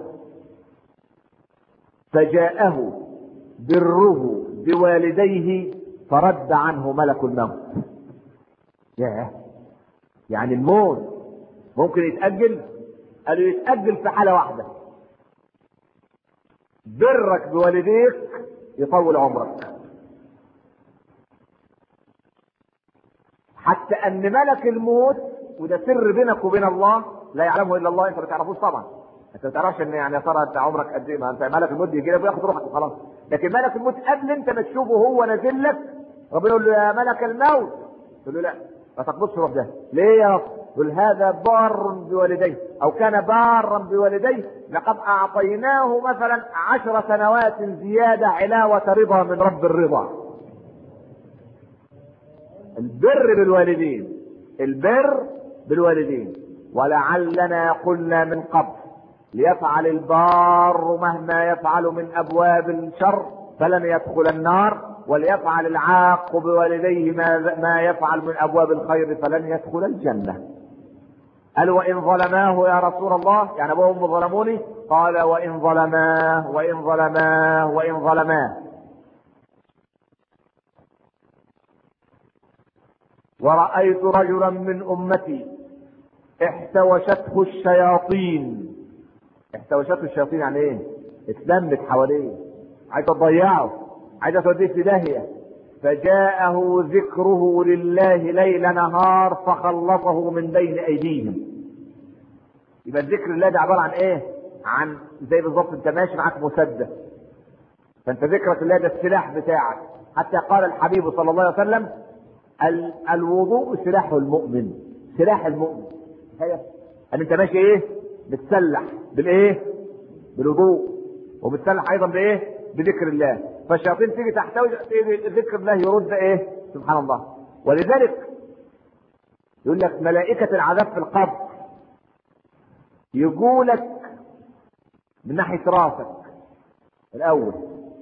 فجاءه بره بوالديه فرد عنه ملك الموت ياه يعني الموت ممكن يتأجل قالوا يتأجل في حالة واحدة برك بوالديك يطول عمرك حتى ان ملك الموت وده سر بينك وبين الله لا يعلمه الا الله انت ما تعرفوش طبعا انت ما تعرفش ان يعني يا ترى انت عمرك قد ايه ما انت ملك الموت يجي لك وياخد روحك وخلاص لكن ملك الموت قبل انت ما تشوفه هو نازل لك ربنا يقول له يا ملك الموت تقول له لا ما تقبضش روح ده ليه يا رب يقول هذا بار بوالديه او كان بارا بوالديه لقد اعطيناه مثلا عشر سنوات زياده علاوه رضا من رب الرضا البر بالوالدين البر بالوالدين ولعلنا قلنا من قبل ليفعل البار مهما يفعل من ابواب الشر فلن يدخل النار وليفعل العاق بوالديه ما, ما يفعل من ابواب الخير فلن يدخل الجنه قال وان ظلماه يا رسول الله يعني ابوهم ظلموني قال وان ظلماه وان ظلماه وان ظلماه ورأيت رجلا من أمتي احتوشته الشياطين احتوشته الشياطين يعني ايه؟ اتلمت حواليه عايزة تضيعه عايزة توديه في داهية فجاءه ذكره لله ليل نهار فخلصه من بين أيديهم يبقى الذكر الله ده عبارة عن ايه؟ عن زي بالظبط انت ماشي معاك مسدس فانت ذكرك الله ده السلاح بتاعك حتى قال الحبيب صلى الله عليه وسلم ال- الوضوء سلاح المؤمن سلاح المؤمن هي ان انت ماشي ايه بتسلح بالايه بالوضوء وبتسلح ايضا بايه بذكر الله فالشياطين تيجي تحتوي تيجي ذكر الله يرد ايه سبحان الله ولذلك يقول لك ملائكة العذاب في القبر يقولك من ناحية راسك الأول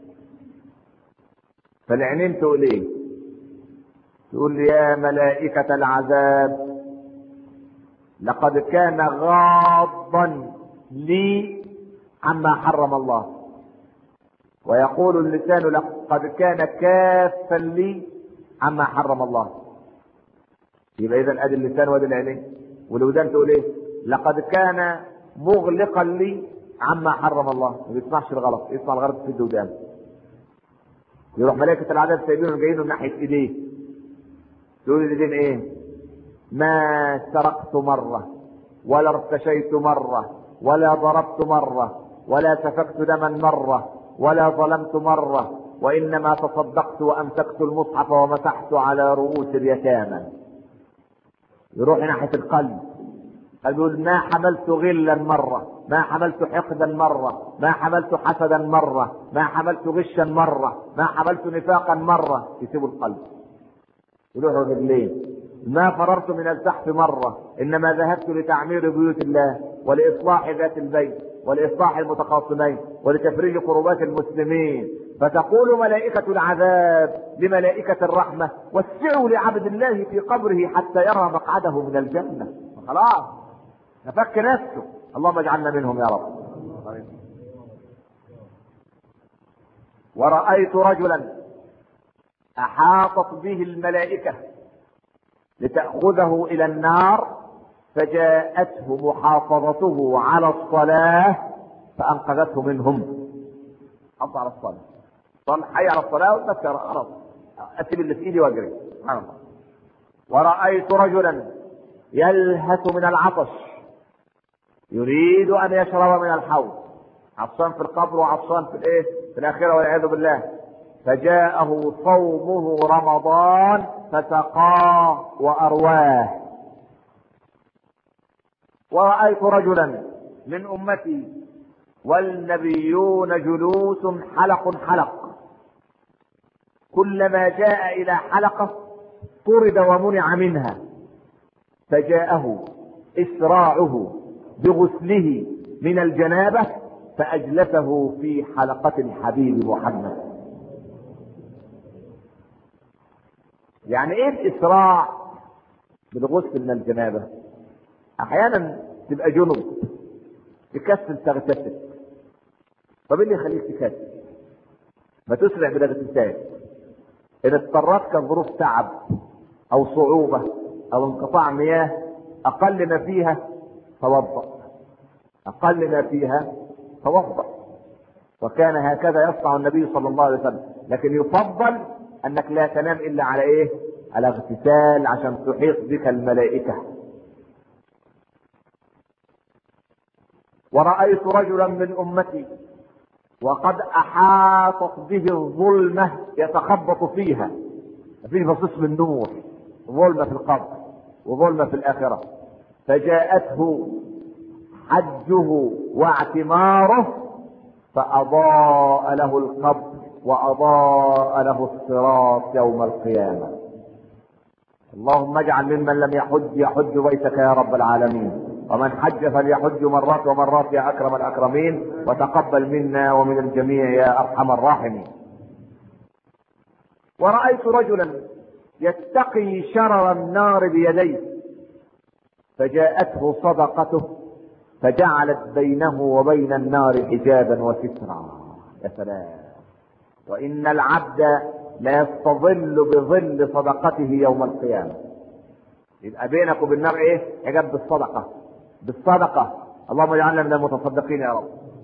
فالعينين تقول ايه تقول لي يا ملائكة العذاب لقد كان غاضا لي عما حرم الله ويقول اللسان لقد كان كافا لي عما حرم الله يبقى اذا ادي اللسان وادي العينين والودان تقول ايه لقد كان مغلقا لي عما حرم الله ما بيسمعش الغلط يسمع الغلط في الودان يروح ملائكة العذاب سايبينهم جايين من ناحية ايديه تقول الايدين ايه ما سرقت مرة ولا ارتشيت مرة ولا ضربت مرة ولا سفكت دما مرة ولا ظلمت مرة وإنما تصدقت وأمسكت المصحف ومسحت على رؤوس اليتامى يروح ناحية القلب قال يقول ما حملت غلا مرة ما حملت حقدا مرة ما حملت حسدا مرة ما حملت غشا مرة ما حملت نفاقا مرة يسيبوا القلب يروحوا الرجلين ما فررت من الزحف مرة إنما ذهبت لتعمير بيوت الله ولإصلاح ذات البيت ولإصلاح المتخاصمين ولتفريج كربات المسلمين فتقول ملائكة العذاب لملائكة الرحمة وسعوا لعبد الله في قبره حتى يرى مقعده من الجنة خلاص نفك نفسه اللهم اجعلنا منهم يا رب ورأيت رجلا أحاطت به الملائكة لتأخذه إلى النار فجاءته محافظته على الصلاة فأنقذته منهم حط على الصلاة صل حي على الصلاة وتذكر خلاص أسيب اللي في إيدي وأجري سبحان الله ورأيت رجلا يلهث من العطش يريد أن يشرب من الحوض عطشان في القبر وعطشان في الإيه؟ في الآخرة والعياذ بالله فجاءه صومه رمضان فسقاه وأرواه ورأيت رجلا من أمتي والنبيون جلوس حلق حلق كلما جاء إلى حلقة طرد ومنع منها فجاءه إسراعه بغسله من الجنابة فأجلسه في حلقة الحبيب محمد يعني ايه الإسراع بالغسل من الجنابة أحيانا تبقى جنب تكسل تغتسل طب ايه اللي يخليك تكسل ما تسرع بالاغتسال ان اضطرتك ظروف تعب او صعوبة او انقطاع مياه اقل ما فيها توضأ اقل ما فيها توضأ وكان هكذا يصنع النبي صلى الله عليه وسلم لكن يفضل انك لا تنام الا على ايه على اغتسال عشان تحيط بك الملائكة ورأيت رجلا من أمتي وقد أحاطت به الظلمة يتخبط فيها مفيش بصيص من نور ظلمة في القبر وظلمة في الآخرة فجاءته حجه واعتماره فأضاء له القبر وأضاء له الصراط يوم القيامة اللهم اجعل ممن لم يحج يحج بيتك يا رب العالمين ومن حج فليحج مرات ومرات يا اكرم الاكرمين وتقبل منا ومن الجميع يا ارحم الراحمين ورايت رجلا يتقي شرر النار بيديه فجاءته صدقته فجعلت بينه وبين النار حجابا وسترا يا سلام وان العبد لا يستظل بظل صدقته يوم القيامه يبقى بينك وبين النار ايه حجاب بالصدقه بالصدقة اللهم اجعلنا من المتصدقين يا رب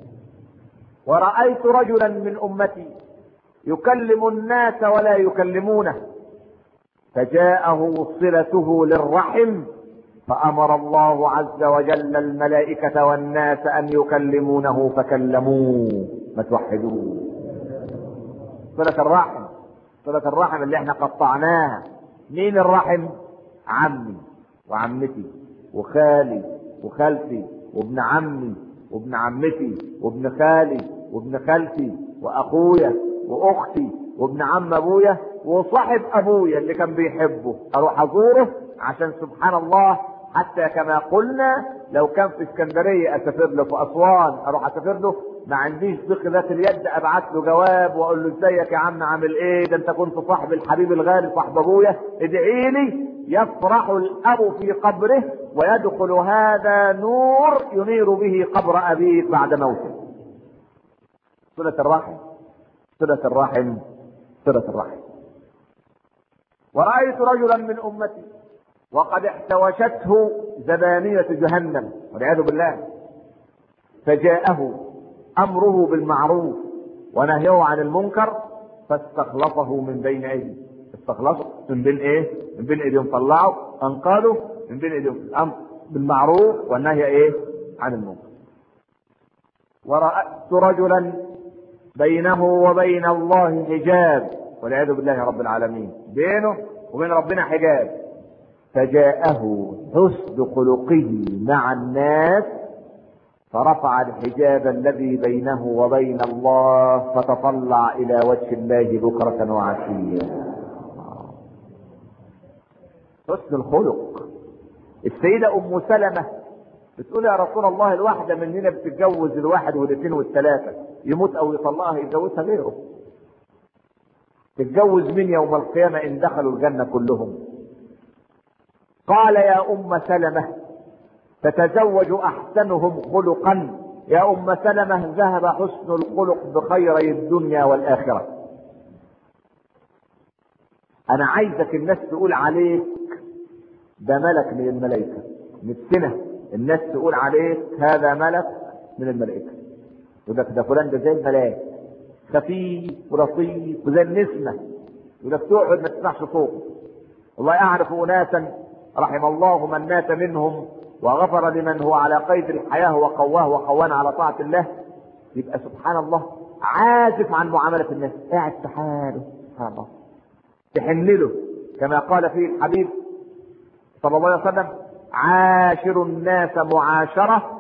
ورأيت رجلا من أمتي يكلم الناس ولا يكلمونه فجاءه صلته للرحم فأمر الله عز وجل الملائكة والناس أن يكلمونه فكلموه ما توحدوه صلة الرحم صلة الرحم اللي احنا قطعناها مين الرحم عمي وعمتي وخالي وخالتي وابن عمي وابن عمتي وابن خالي وابن خالتي واخويا واختي وابن عم ابويا وصاحب ابويا اللي كان بيحبه اروح ازوره عشان سبحان الله حتى كما قلنا لو كان في اسكندريه اسافر له في اسوان اروح اسافر له ما عنديش ضيق ذات اليد ابعت له جواب واقول له ازيك يا عم عامل ايه ده انت كنت صاحب الحبيب الغالي صاحب ابويا ادعي لي يفرح الاب في قبره ويدخل هذا نور ينير به قبر ابيك بعد موته صلة الرحم صلة الرحم صلة الرحم ورأيت رجلا من أمتي وقد احتوشته زبانية جهنم والعياذ بالله فجاءه أمره بالمعروف ونهيه عن المنكر فاستخلصه من بين أيديه استخلصه من بين ايه؟ من بين ايديهم طلعوا انقذوا من بين ايديهم الامر بالمعروف والنهي ايه؟ عن المنكر. ورأت رجلا بينه وبين الله حجاب والعياذ بالله رب العالمين بينه وبين ربنا حجاب فجاءه حسن خلقه مع الناس فرفع الحجاب الذي بينه وبين الله فتطلع الى وجه الله بكرة وعشيا حسن الخلق السيدة ام سلمة بتقول يا رسول الله الواحدة مننا بتتجوز الواحد والاثنين والثلاثة يموت او يطلقها يتجوزها غيره تتجوز مين يوم القيامة إن دخلوا الجنة كلهم قال يا أم سلمة تتزوج أحسنهم خلقا يا أم سلمة ذهب حسن الخلق بخيري الدنيا والآخرة أنا عايزك الناس تقول عليك ده ملك من الملائكة نفسنا الناس تقول عليك هذا ملك من الملائكة يقول لك ده فلان ده زي الملاك خفيف ولطيف وزي النسمة يقول لك تقعد ما تسمعش صوته والله أعرف أناسا رحم الله من مات منهم وغفر لمن هو على قيد الحياة وقواه وقوانا على طاعة الله يبقى سبحان الله عازف عن معاملة الناس قاعد في حاله سبحان الله تحن له كما قال فيه الحبيب صلى الله عليه وسلم عاشر الناس معاشرة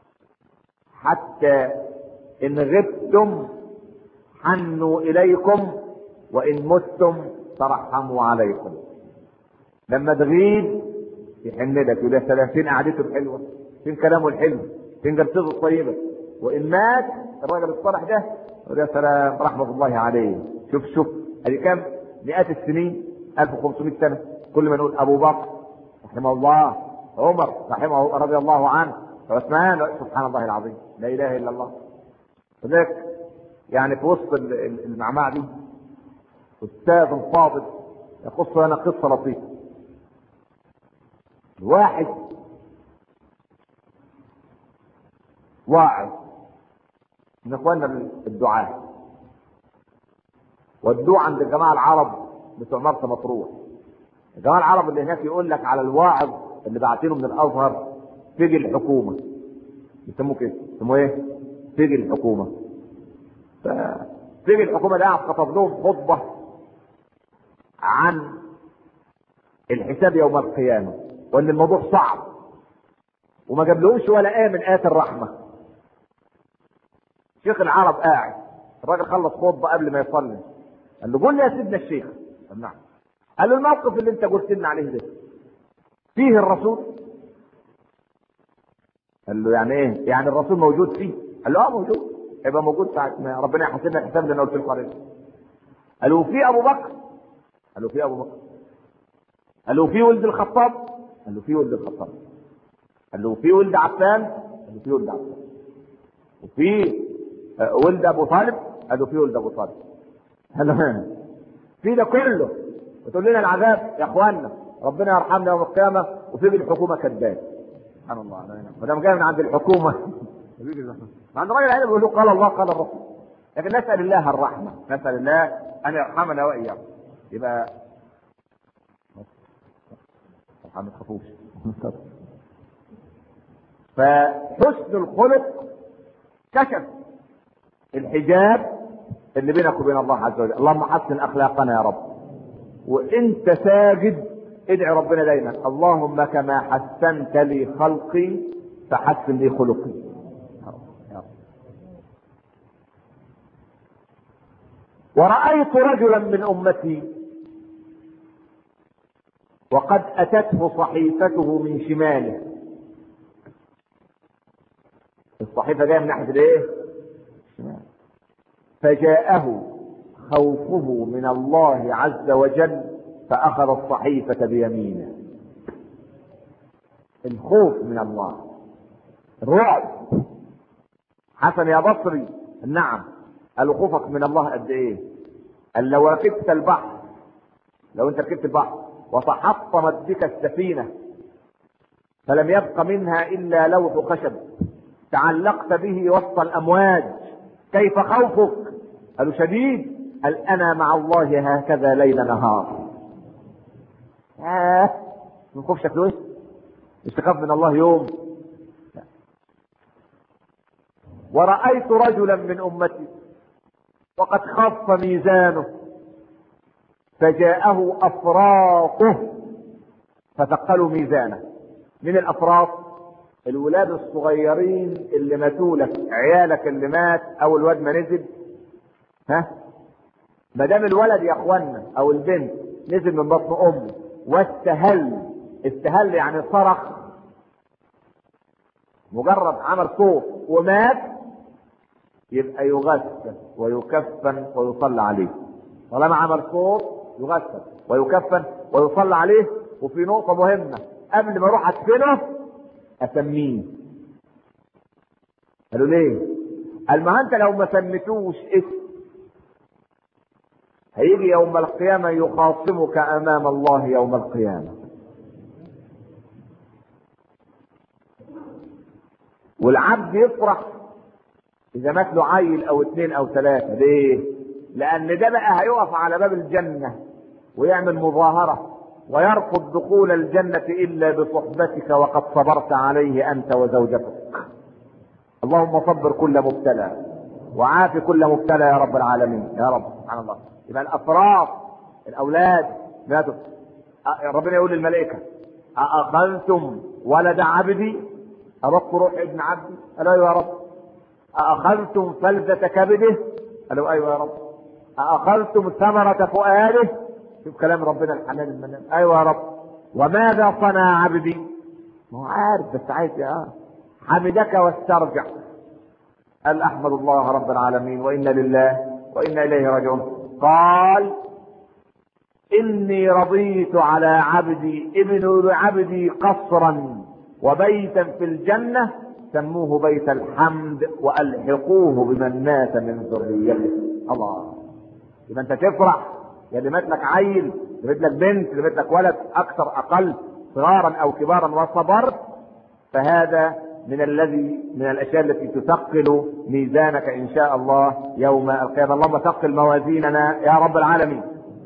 حتى إن غبتم حنوا إليكم وإن متم ترحموا عليكم لما تغيب يحن لك يقول يا سلام فين قعدته الحلوة فين كلامه الحلو فين جلسته الطيبة وإن مات الراجل الصالح ده يقول يا سلام رحمة الله عليه شوف شوف ادي كام مئات السنين 1500 سنة كل ما نقول أبو بكر رحمه الله عمر رحمه رضي الله عنه عثمان سبحان الله العظيم لا إله إلا الله لذلك يعني في وسط المعمعة دي أستاذ فاضل يقص لنا قصة لطيفة واحد واعظ من اخواننا الدعاة والدعاء عند الجماعة العرب بتوع مرسى مطروح الجماعة العرب اللي هناك يقول لك على الواعظ اللي بعتينه من الازهر فيجي الحكومة يسموه كده يسموه ايه؟ فيجي الحكومة فيجي الحكومة ده قاعد خطب لهم خطبة عن الحساب يوم القيامة وان الموضوع صعب وما جابلهوش ولا آية من آيات الرحمة شيخ العرب قاعد الراجل خلص خطبة قبل ما يصلي قال له قول لي يا سيدنا الشيخ قال نعم قال له الموقف اللي انت قلت لنا عليه ده فيه الرسول قال له يعني ايه يعني الرسول موجود فيه قال له اه موجود يبقى موجود ساعة ما ربنا يحاسبنا الحساب اللي انا قلت لكم عليه قال له في ابو بكر قال له في ابو بكر قال له في ولد الخطاب قال له في ولد الخطاب قال له في ولد عفان قال له في ولد عفان وفي ولد ابو طالب قال له في ولد ابو طالب قال له في ده كله وتقول لنا العذاب يا اخوانا ربنا يرحمنا يوم القيامه وفي الحكومه كذاب سبحان الله ما دام جاي من عند الحكومه عند الراجل العلم بيقول له قال الله قال الرسول لكن نسال الله الرحمه نسال الله ان يرحمنا واياكم يبقى ما تخافوش فحسن الخلق كشف الحجاب اللي بينك وبين الله عز وجل اللهم حسن اخلاقنا يا رب وانت ساجد ادعي ربنا دايما اللهم كما حسنت لي خلقي فحسن لي خلقي ورأيت رجلا من أمتي وقد أتته صحيفته من شماله الصحيفة جاية من ناحية الايه؟ فجاءه خوفه من الله عز وجل فأخذ الصحيفة بيمينه الخوف من الله الرعب حسن يا بصري نعم قال خوفك من الله قد ايه قال لو ركبت البحر لو انت ركبت البحر وتحطمت بك السفينة فلم يبق منها إلا لوح خشب تعلقت به وسط الأمواج كيف خوفك قالوا شديد قال أنا مع الله هكذا ليل نهار آه من خوف شكله ايه مش تخاف من الله يوم لا. ورأيت رجلا من أمتي وقد خف ميزانه فجاءه أفراطه فثقلوا ميزانه من الأفراط الولاد الصغيرين اللي ماتوا لك عيالك اللي مات أو الواد ما نزل ها ما دام الولد يا اخوانا او البنت نزل من بطن امه واستهل استهل يعني صرخ مجرد عمل صوت ومات يبقى يغسل ويكفن ويصلى عليه طالما عمل صوت يغسل ويكفن ويصلى عليه وفي نقطة مهمة قبل ما اروح ادفنه اسميه قالوا ليه؟ قال ما انت لو ما سميتوش اسم هيجي يوم القيامة يخاصمك امام الله يوم القيامة والعبد يفرح اذا مات له عيل او اثنين او ثلاثة ليه؟ لان ده بقى هيقف على باب الجنة ويعمل مظاهرة ويرفض دخول الجنة إلا بصحبتك وقد صبرت عليه أنت وزوجتك اللهم صبر كل مبتلى وعاف كل مبتلى يا رب العالمين يا رب سبحان الله يبقى الأفراد الأولاد ماتوا ربنا يقول للملائكة أأخذتم ولد عبدي أردت روح ابن عبدي قالوا أيوة يا رب أأخذتم فلذة كبده قالوا أيوة يا رب أأخذتم ثمرة فؤاده شوف كلام ربنا الحنان المنان ايوه يا رب وماذا صنع عبدي ما هو عارف بس عايز اه حمدك واسترجع قال احمد الله رب العالمين وانا لله وانا اليه راجعون قال اني رضيت على عبدي ابن عبدي قصرا وبيتا في الجنه سموه بيت الحمد والحقوه بمن مات من ذريته الله يبقى انت تفرح يا اللي مات لك عيل اللي مات لك بنت اللي مات لك ولد اكثر اقل صغارا او كبارا وصبرت فهذا من الذي من الاشياء التي تثقل ميزانك ان شاء الله يوم القيامه اللهم ثقل موازيننا يا رب العالمين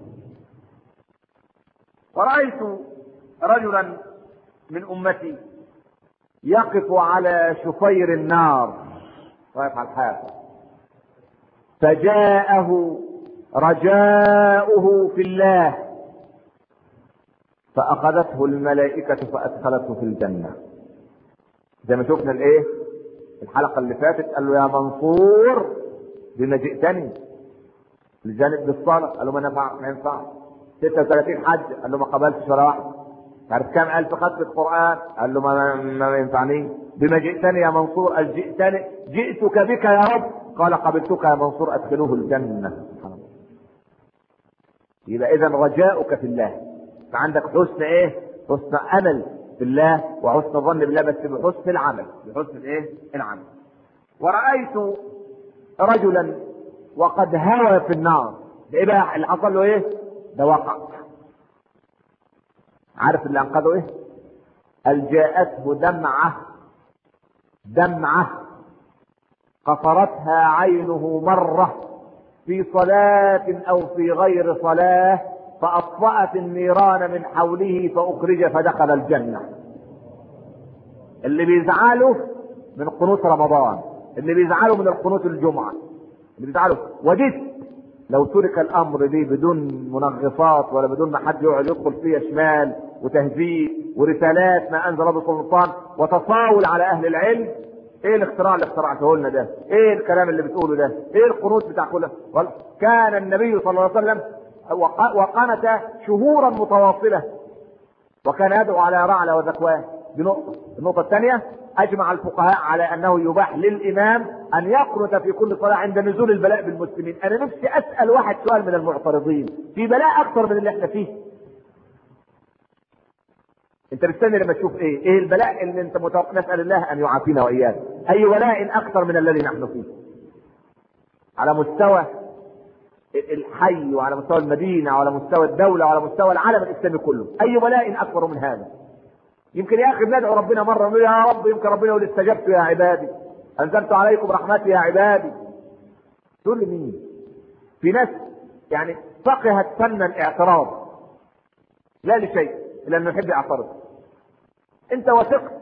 ورايت رجلا من امتي يقف على شفير النار واقف على الحافه فجاءه رجاؤه في الله فأخذته الملائكة فأدخلته في الجنة زي ما شفنا الايه الحلقة اللي فاتت قال له يا منصور بما جئتني لجانب بالصلاة قال له ما نفع ما ينفع 36 حج قال له ما قبلتش ولا واحد عارف كام ألف ختم القرآن قال له ما, ما, ما ينفعنيش بما جئتني يا منصور قال جئتني جئتك بك يا رب قال قبلتك يا منصور أدخلوه الجنة سبحان الله يبقى اذا رجاؤك في الله فعندك حسن ايه حسن امل في الله وحسن ظن بالله بس بحسن العمل بحسن الايه العمل ورايت رجلا وقد هوى في النار ده ايه بقى اللي حصل له ايه ده وقع عارف اللي انقذه ايه قال جاءته دمعه دمعه قصرتها عينه مره في صلاة أو في غير صلاة فأطفأت النيران من حوله فأخرج فدخل الجنة. اللي بيزعله من قنوت رمضان، اللي بيزعله من القنوت الجمعة، اللي بيزعله وددت لو ترك الأمر دي بدون منغصات ولا بدون ما حد يقعد يدخل فيها شمال وتهذيب ورسالات ما أنزل الله سلطان وتطاول على أهل العلم ايه الاختراع اللي اخترعته لنا ده؟ ايه الكلام اللي بتقوله ده؟ ايه القنوت بتاع كل كان النبي صلى الله عليه وسلم وقنت شهورا متواصله وكان يدعو على رعلة وذكوان دي نقطة النقطة الثانية أجمع الفقهاء على أنه يباح للإمام أن يقنت في كل صلاة عند نزول البلاء بالمسلمين أنا نفسي أسأل واحد سؤال من المعترضين في بلاء أكثر من اللي احنا فيه انت مستني لما تشوف ايه ايه البلاء اللي انت متوقع نسال الله ان يعافينا واياك اي بلاء اكثر من الذي نحن فيه على مستوى الحي وعلى مستوى المدينه وعلى مستوى الدوله وعلى مستوى العالم الاسلامي كله اي بلاء اكبر من هذا يمكن يا اخي بندعو ربنا مره نقول يا رب يمكن ربنا يقول استجبت يا عبادي انزلت عليكم رحمتي يا عبادي تقول لي مين في ناس يعني فقهت فن الاعتراض لا لشيء الا انه يحب يعترض انت وثقت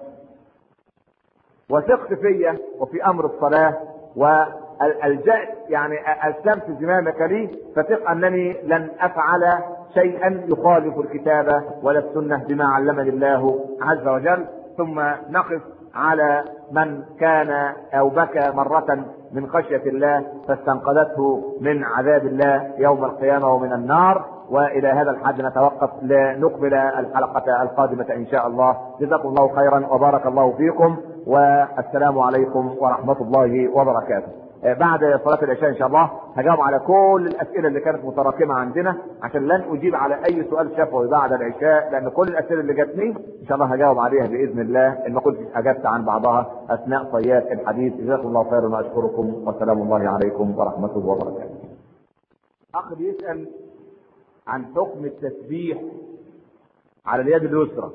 وثقت فيا وفي امر الصلاه والجأت يعني التمت زمامك لي فثق انني لن افعل شيئا يخالف الكتاب ولا السنه بما علمني الله عز وجل ثم نقف على من كان او بكى مره من خشيه الله فاستنقذته من عذاب الله يوم القيامه ومن النار والى هذا الحد نتوقف لنقبل الحلقه القادمه ان شاء الله جزاكم الله خيرا وبارك الله فيكم والسلام عليكم ورحمه الله وبركاته آه، بعد صلاة العشاء إن شاء الله هجاوب على كل الأسئلة اللي كانت متراكمة عندنا عشان لن أجيب على أي سؤال شفوي بعد العشاء لأن كل الأسئلة اللي جاتني إن شاء الله هجاوب عليها بإذن الله إن ما كنتش أجبت عن بعضها أثناء طيات الحديث جزاكم الله خيرا وأشكركم وسلام الله عليكم ورحمته وبركاته. أخ بيسأل عن حكم التسبيح على اليد اليسرى.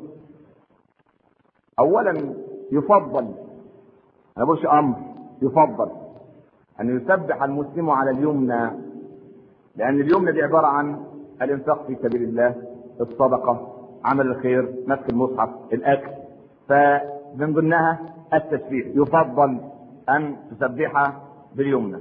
أولا يفضل أنا بقولش أمر يفضل أن يسبح المسلم على اليمنى لأن اليمنى دي عبارة عن الإنفاق في سبيل الله الصدقة عمل الخير مسك المصحف الأكل فمن ضمنها التسبيح يفضل أن تسبح باليمنى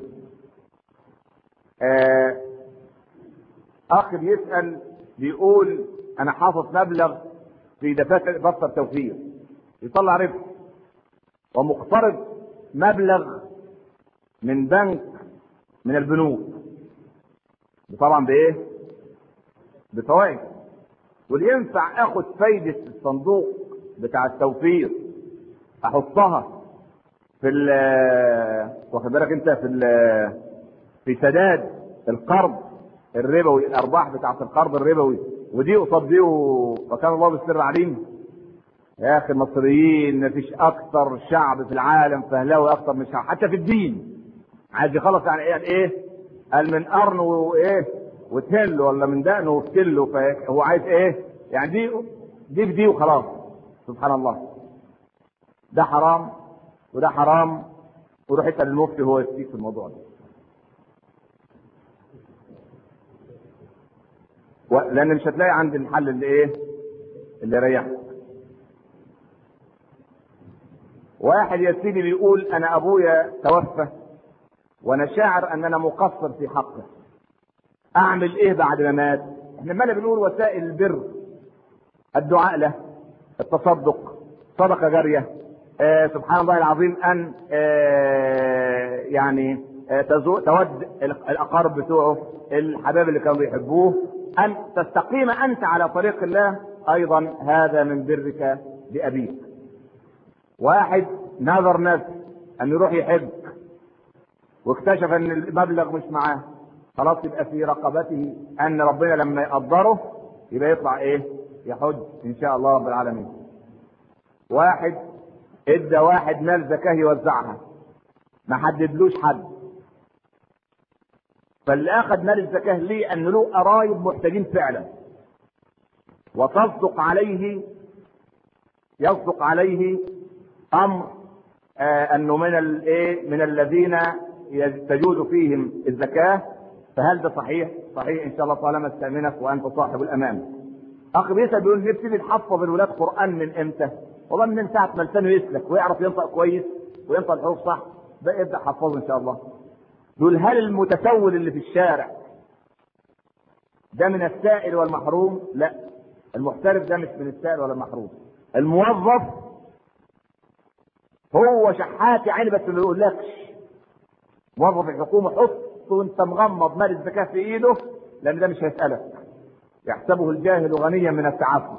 آه، أخ بيسأل بيقول أنا حاطط مبلغ في دفاتر دفتر توفير يطلع ربح ومقترض مبلغ من بنك من البنوك طبعا بايه بفوائد واللي ينفع اخد فايدة الصندوق بتاع التوفير احطها في ال واخد بالك انت في ال في سداد القرض الربوي الارباح بتاعت القرض الربوي ودي قصاد دي وكان الله بالسر عليم يا اخي المصريين مفيش اكثر شعب في العالم فهلاوي اكثر من شعب حتى في الدين عايز يخلص يعني ايه ايه قال من قرن وايه وتهل ولا من دقن وفتله فهو عايز ايه يعني دي دي بدي وخلاص سبحان الله ده حرام وده حرام وروح اسال المفتي هو يفتيك في الموضوع ده و- لان مش هتلاقي عند الحل اللي ايه اللي يريحك واحد يا سيدي بيقول انا ابويا توفى وانا شاعر ان انا مقصر في حقه اعمل ايه بعد ما مات احنا ما بنقول وسائل البر الدعاء له التصدق صدقه جاريه آه سبحان الله العظيم ان آه يعني آه تزو- تود الاقارب بتوعه الحباب اللي كانوا بيحبوه ان تستقيم انت على طريق الله ايضا هذا من برك بابيك واحد نذر نفسه ان يروح يحج واكتشف ان المبلغ مش معاه خلاص يبقى في رقبته ان ربنا لما يقدره يبقى يطلع ايه يحج ان شاء الله رب العالمين واحد ادى واحد مال زكاه يوزعها ما حددلوش حد فاللي اخذ مال الزكاه ليه ان له قرايب محتاجين فعلا وتصدق عليه يصدق عليه امر آه انه من الايه من الذين تجوز فيهم الزكاه فهل ده صحيح؟ صحيح ان شاء الله طالما استامنك وانت صاحب الامان. اخ بيسال بيقول نبتدي نحفظ الولاد قران من امتى؟ والله من ساعه ما لسانه يسلك ويعرف ينطق كويس وينطق الحروف صح ده ابدا حفظه ان شاء الله. دول هل المتسول اللي في الشارع ده من السائل والمحروم؟ لا المحترف ده مش من السائل ولا المحروم. الموظف هو شحات يعني بس ما يقولكش موظف الحكومه حط وانت مغمض مال الزكاه في ايده لان ده مش هيسالك يحسبه الجاهل غنيا من التعفف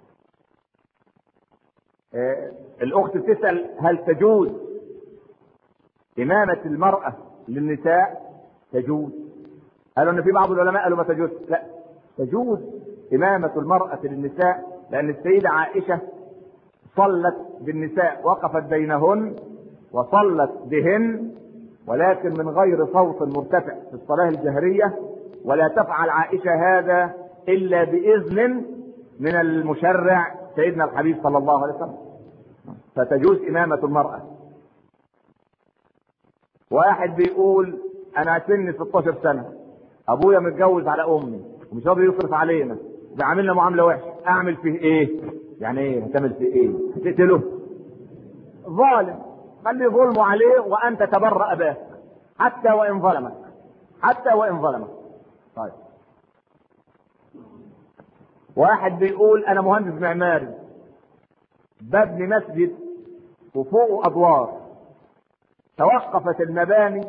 آه الاخت بتسال هل تجوز امامه المراه للنساء تجوز قالوا ان في بعض العلماء قالوا ما تجوز لا تجوز امامه المراه للنساء لان السيده عائشه صلت بالنساء وقفت بينهن وصلت بهن ولكن من غير صوت مرتفع في الصلاة الجهرية ولا تفعل عائشة هذا إلا بإذن من المشرع سيدنا الحبيب صلى الله عليه وسلم فتجوز إمامة المرأة واحد بيقول أنا سني 16 سنة أبويا متجوز على أمي ومش راضي يصرف علينا بيعاملنا معاملة وحشة أعمل فيه إيه؟ يعني إيه؟ هتعمل فيه إيه؟ هتقتله؟ ظالم خلي ظلمه عليه وان تتبرأ به حتى وان ظلمك حتى وان ظلمك طيب واحد بيقول انا مهندس معماري ببني مسجد وفوقه ادوار توقفت المباني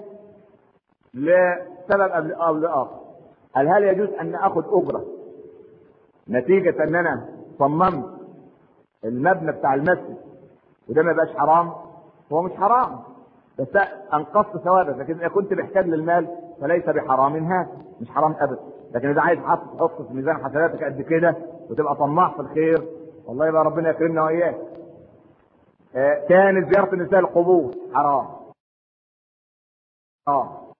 لسبب او لاخر هل هل يجوز ان اخذ اجره نتيجه ان انا صممت المبنى بتاع المسجد وده ما يبقاش حرام هو مش حرام بس انقصت ثوابك لكن اذا كنت محتاج للمال فليس بحرام هذا مش حرام ابدا لكن اذا عايز تحط تحط في ميزان حسناتك قد كده وتبقى طماع في الخير والله يبقى ربنا يكرمنا واياك آه تاني زياره النساء القبور حرام اه